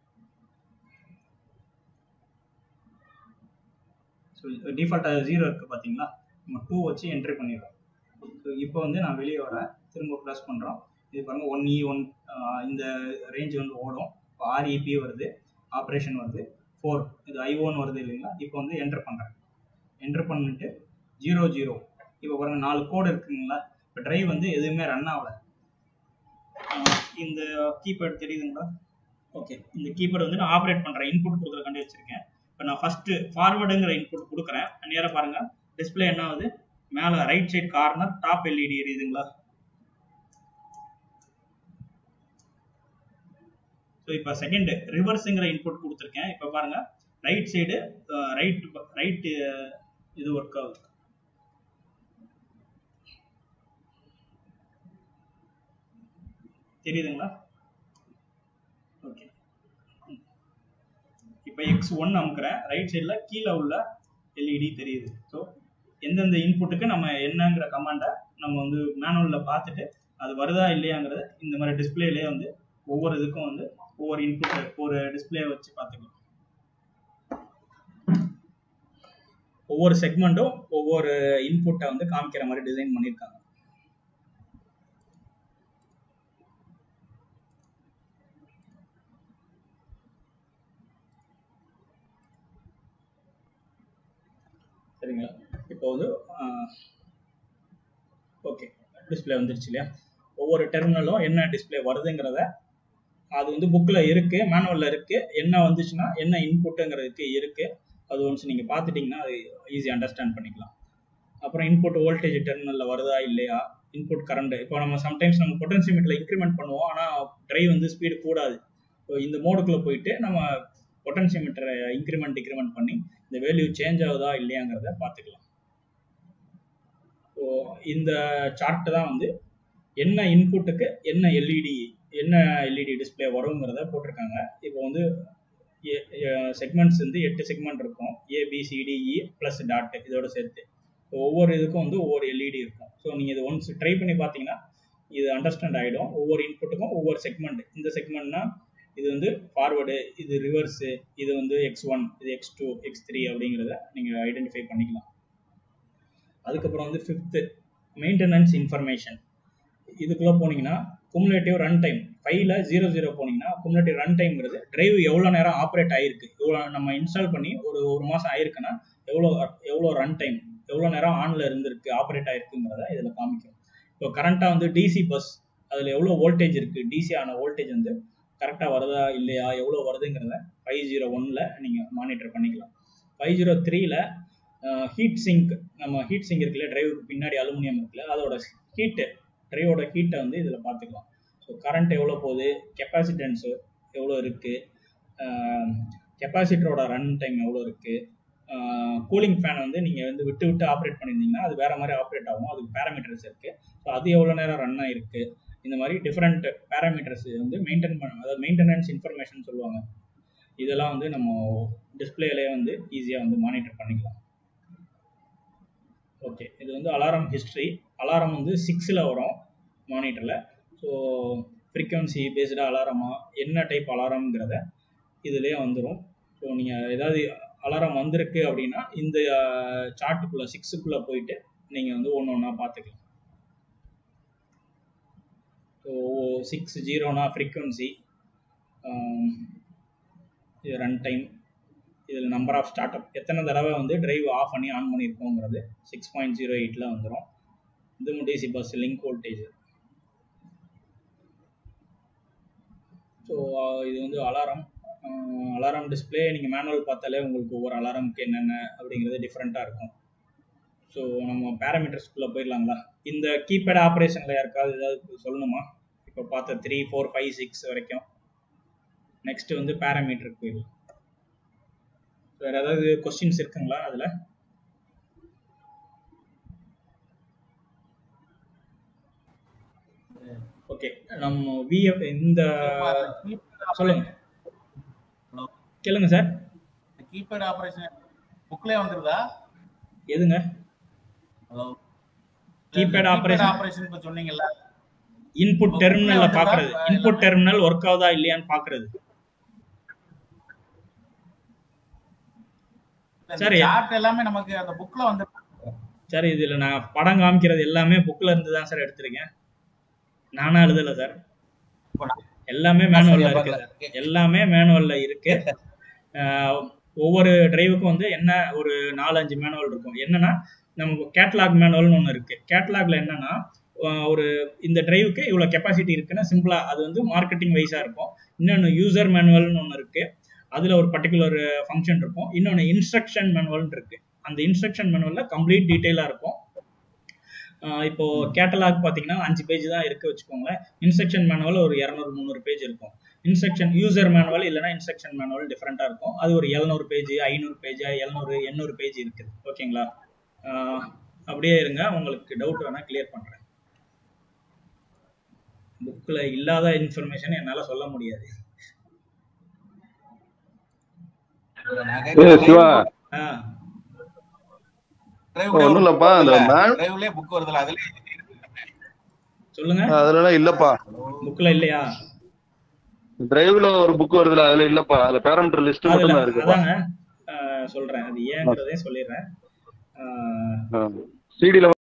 ஸோ டிஃபால்ட்டாக ஜீரோ இருக்குது பார்த்தீங்களா நம்ம டூ வச்சு என்ட்ரி பண்ணிடுறோம் ஸோ இப்போ வந்து நான் வெளியே வரேன் திரும்ப ப்ளஸ் பண்ணுறோம் இது பாருங்கள் ஒன் இ ஒன் இந்த ரேஞ்ச் வந்து ஓடும் இப்போ ஆர்இபி வருது ஆப்ரேஷன் வருது ஃபோர் இது ஐஓன்னு வருது இல்லைங்களா இப்போ வந்து என்டர் பண்ணுறேன் என்டர் பண்ணிட்டு ஜீரோ ஜீரோ இப்போ பாருங்க நாலு கோடு இருக்குங்களா இப்போ டிரைவ் வந்து எதுவுமே ரன் ஆகல இந்த கீபேட் தெரியுதுங்களா ஓகே இந்த கீபேட் வந்து நான் ஆப்ரேட் பண்ணுறேன் இன்புட் கொடுக்குறக்காண்டி வச்சிருக்கேன் இப்போ நான் ஃபர்ஸ்ட் ஃபார்வர்டுங்கிற இன்புட் கொடுக்குறேன் நேராக பாருங்க டிஸ்பிளே என்ன ஆகுது மேல right side corner top LED எரியுதுங்களா ஸோ இப்போ செகண்ட் ரிவர்ஸுங்கிற இன்புட் கொடுத்துருக்கேன் இப்போ பாருங்க ரைட் சைடு ரைட் ரைட் இது ஒர்க் ஆகுது தெரியுதுங்களா ஓகே இப்போ எக்ஸ் ஒன் அமுக்குறேன் ரைட் சைடில் கீழே உள்ள எல்இடி தெரியுது ஸோ எந்தெந்த இன்புட்டுக்கு நம்ம என்னங்கிற கமாண்டை நம்ம வந்து மேனுவலில் பார்த்துட்டு அது வருதா இல்லையாங்கிறத இந்த மாதிரி டிஸ்பிளேலேயே வந்து ஒவ்வொரு இதுக்கும் வந்து ஒவ்வொரு இன்புட் ஒரு டிஸ்பிளே வச்சு பார்த்துக்கலாம் ஒவ்வொரு செக்மெண்ட்டும் ஒவ்வொரு இன்புட்டை வந்து காமிக்கிற மாதிரி டிசைன் பண்ணியிருக்காங்க சரிங்களா இப்போ வந்து ஓகே டிஸ்பிளே வந்துருச்சு இல்லையா ஒவ்வொரு டெர்மினலும் என்ன டிஸ்பிளே வருதுங்கிறத அது வந்து புக்கில் இருக்கு மேனுவலில் இருக்கு என்ன வந்துச்சுன்னா என்ன இன்புட்டுங்கிறதுக்கு இருக்கு அது ஒன்ஸ் நீங்கள் பார்த்துட்டிங்கன்னா அது ஈஸி அண்டர்ஸ்டாண்ட் பண்ணிக்கலாம் அப்புறம் இன்புட் வோல்டேஜ் டெர்மினலில் வருதா இல்லையா இன்புட் கரண்ட் இப்போ நம்ம சம்டைம்ஸ் நம்ம பொட்டன்சியோமீட்டரில் இன்க்ரிமெண்ட் பண்ணுவோம் ஆனால் ட்ரைவ் வந்து ஸ்பீடு கூடாது ஸோ இந்த மோடுக்குள்ளே போயிட்டு நம்ம பொட்டன்சியோமீட்டரை இன்க்ரிமெண்ட் டிக்ரிமெண்ட் பண்ணி இந்த வேல்யூ சேஞ்ச் ஆகுதா இல்லையாங்கிறத பார்த்துக்கலாம் ஸோ இந்த சார்ட் தான் வந்து என்ன இன்புட்டுக்கு என்ன எல்இடி என்ன எல்இடி டிஸ்பிளே வருங்கிறத போட்டிருக்காங்க இப்போ வந்து செக்மெண்ட்ஸ் வந்து எட்டு செக்மெண்ட் இருக்கும் ஏபிசிடிஇ ப்ளஸ் டாட் இதோட சேர்த்து ஒவ்வொரு இதுக்கும் வந்து ஒவ்வொரு எல்இடி இருக்கும் ஸோ நீங்கள் இது ஒன்ஸ் ட்ரை பண்ணி பார்த்தீங்கன்னா இது அண்டர்ஸ்டாண்ட் ஆகிடும் ஒவ்வொரு இன்புட்டுக்கும் ஒவ்வொரு செக்மெண்ட் இந்த செக்மெண்ட்னா இது வந்து ஃபார்வர்டு இது ரிவர்ஸு இது வந்து எக்ஸ் ஒன் இது எக்ஸ் டூ எக்ஸ் த்ரீ அப்படிங்கிறத நீங்கள் ஐடென்டிஃபை பண்ணிக்கலாம் அதுக்கப்புறம் வந்து ஃபிஃப்த்து மெயின்டெனன்ஸ் இன்ஃபர்மேஷன் இதுக்குள்ளே போனீங்கன்னா குமுலேட்டிவ் ரன் டைம் ஃபைவ்ல ஜீரோ ஜீரோ போனீங்கன்னா குமுலேட்டிவ் ரன் டைம்ங்கிறது டிரைவ் எவ்வளோ நேரம் ஆப்ரேட் ஆயிருக்கு எவ்வளோ நம்ம இன்ஸ்டால் பண்ணி ஒரு ஒரு மாதம் ஆயிருக்குன்னா எவ்வளோ எவ்வளோ ரன் டைம் எவ்வளோ நேரம் ஆனில் இருந்திருக்கு ஆப்ரேட் ஆயிருக்குங்கிறத இதில் காமிக்கும் இப்போ கரண்ட்டாக வந்து டிசி பஸ் அதில் எவ்வளோ வோல்டேஜ் இருக்குது டிசி ஆன வோல்டேஜ் வந்து கரெக்டாக வருதா இல்லையா எவ்வளோ வருதுங்கிறத ஃபைவ் ஜீரோ ஒனில் நீங்கள் மானிட்டர் பண்ணிக்கலாம் ஃபைவ் ஜீரோ த்ரீல ஹீட் சிங்க் நம்ம ஹீட் சிங்க் இருக்குல்ல டிரைவுக்கு பின்னாடி அலுமினியம் இருக்குல்ல அதோட ஹீட்டு ட்ரைவோட ஹீட்டை வந்து இதில் பார்த்துக்கலாம் ஸோ கரண்ட் எவ்வளோ போகுது கெப்பாசிட்டன்ஸு எவ்வளோ இருக்குது கெப்பாசிட்டரோட ரன் டைம் எவ்வளோ இருக்குது கூலிங் ஃபேன் வந்து நீங்கள் வந்து விட்டு விட்டு ஆப்ரேட் பண்ணியிருந்தீங்கன்னா அது வேறு மாதிரி ஆப்ரேட் ஆகும் அதுக்கு பேராமீட்டர்ஸ் இருக்குது ஸோ அது எவ்வளோ நேரம் ரன் ஆகிருக்கு இந்த மாதிரி டிஃப்ரெண்ட் பேராமீட்டர்ஸ் வந்து மெயின்டைன் பண்ண அதாவது மெயின்டெனன்ஸ் இன்ஃபர்மேஷன் சொல்லுவாங்க இதெல்லாம் வந்து நம்ம டிஸ்பிளேலேயே வந்து ஈஸியாக வந்து மானிட்டர் பண்ணிக்கலாம் ஓகே இது வந்து அலாரம் ஹிஸ்ட்ரி அலாரம் வந்து சிக்ஸில் வரும் மானிட்டரில் ஸோ ஃப்ரீக்வன்சி பேஸ்டாக அலாரமா என்ன டைப் அலாரம்ங்கிறத இதுலேயே வந்துடும் ஸோ நீங்கள் ஏதாவது அலாரம் வந்திருக்கு அப்படின்னா இந்த சார்ட்டுக்குள்ளே சிக்ஸுக்குள்ளே போயிட்டு நீங்கள் வந்து ஒன்று ஒன்றா பார்த்துக்கலாம் ஸோ சிக்ஸ் ஜீரோனா ஃப்ரீக்வன்சி இது ரன் டைம் இதில் நம்பர் ஆஃப் ஸ்டார்ட் அப் எத்தனை தடவை வந்து டிரைவ் ஆஃப் பண்ணி ஆன் பண்ணியிருக்கோங்கிறது சிக்ஸ் பாயிண்ட் ஜீரோ எயிட்டில் வந்துடும் இது DC bus link voltage so இது வந்து அலாரம் அலாரம் டிஸ்பிளே நீங்கள் மேனுவல் பார்த்தாலே உங்களுக்கு ஒவ்வொரு அலாரமுக்கு என்னென்ன அப்படிங்கிறது டிஃப்ரெண்ட்டாக இருக்கும் ஸோ நம்ம பேராமீட்டர்ஸ்குள்ளே போயிடலாங்களா இந்த கீபேட் ஆப்ரேஷனில் யாருக்காவது ஏதாவது சொல்லணுமா இப்போ பார்த்த த்ரீ ஃபோர் ஃபைவ் சிக்ஸ் வரைக்கும் நெக்ஸ்ட் வந்து பேராமீட்டருக்கு போயிடலாம் வேறு ஏதாவது கொஸ்டின்ஸ் இருக்குங்களா அதில் ஓகே நம்ம விஎஃப் இந்த சொல்லுங்க கேளுங்க சார் கீபேட் ஆபரேஷன் புக்லயே வந்துருதா எதுங்க ஹலோ கீபேட் ஆபரேஷன் ஆபரேஷன் இப்ப சொன்னீங்கல்ல இன்புட் டெர்மினல்ல பாக்குறது இன்புட் டெர்மினல் ஒர்க் ஆகுதா இல்லையான்னு பாக்குறது சரி. சார்ட் எல்லாமே நமக்கு அந்த புக்ல வந்து சார் இதுல நான் படம் காமிக்கிறது எல்லாமே புக்ல இருந்து தான் சார் எடுத்திருக்கேன் நானா எழுதல சார் எல்லாமே மேனுவல்ல இருக்கு சார் எல்லாமே மேனுவல்ல இருக்கு ஆஹ் ஒவ்வொரு டிரைவுக்கும் வந்து என்ன ஒரு நாலு அஞ்சு மேனுவல் இருக்கும் என்னன்னா நம்ம கேட்லாக் மேனுவல்னு ஒன்று இருக்கு கேட்லாக்ல என்னன்னா ஆஹ் ஒரு இந்த டிரைவுக்கு இவ்வளோ கெப்பாசிட்டி இருக்குன்னா சிம்பிளா அது வந்து மார்க்கெட்டிங் வைஸா இருக்கும் இன்னொன்று யூசர் மேனுவல்னு ஒன்று இருக்கு அதுல ஒரு பர்டிகுலர் ஃபங்க்ஷன் இருக்கும் இன்னொன்று இன்ஸ்ட்ரக்ஷன் மேனுவல்னு இருக்கு அந்த இன்ஸ்ட்ரக்ஷன் மேனுவல்ல கம்ப்ளீட் டீட்டெயிலாக இருக்கும் ஆஹ் இப்போ கேட்டலாக் பார்த்தீங்கன்னா அஞ்சு பேஜ் தான் இருக்கு வச்சுக்கோங்களேன் இன்ஸ்ட்ரக்ஷன் மேனுவல் ஒரு இரநூறு முந்நூறு பேஜ் இருக்கும் இன்ஸ்ட்ரக்ஷன் யூசர் மேனுவல் இல்லைன்னா இன்ஸ்ட்ரக்ஷன் மேனுவல் டிஃப்ரெண்ட்டாக இருக்கும் அது ஒரு எழுநூறு பேஜ் ஐநூறு பேஜ் எழுநூறு எண்ணூறு பேஜ் இருக்குது ஓகேங்களா ஆஹ் அப்படியே இருங்க உங்களுக்கு டவுட் வேணால் கிளியர் பண்ணுறேன் புக்கில் இல்லாத இன்ஃபர்மேஷன் என்னால் சொல்ல முடியாது ஏய் சிவா ஆ ஒண்ணும் இல்லப்பா அந்த மேன் டிரைவ்லயே புக் வருதுல அதுல சொல்லுங்க அதுலலாம் இல்லப்பா புக்கில் இல்லையா டிரைவ்ல ஒரு புக் வருதுல அதுல இல்லப்பா அதுல பேரமீட்டர் லிஸ்ட் அதுல மட்டும் தான் இருக்குப்பா அதாங்க ஆஹ் சொல்றேன் அது ஏங்கிறதே சொல்லிடுறேன் ஆஹ் சிடில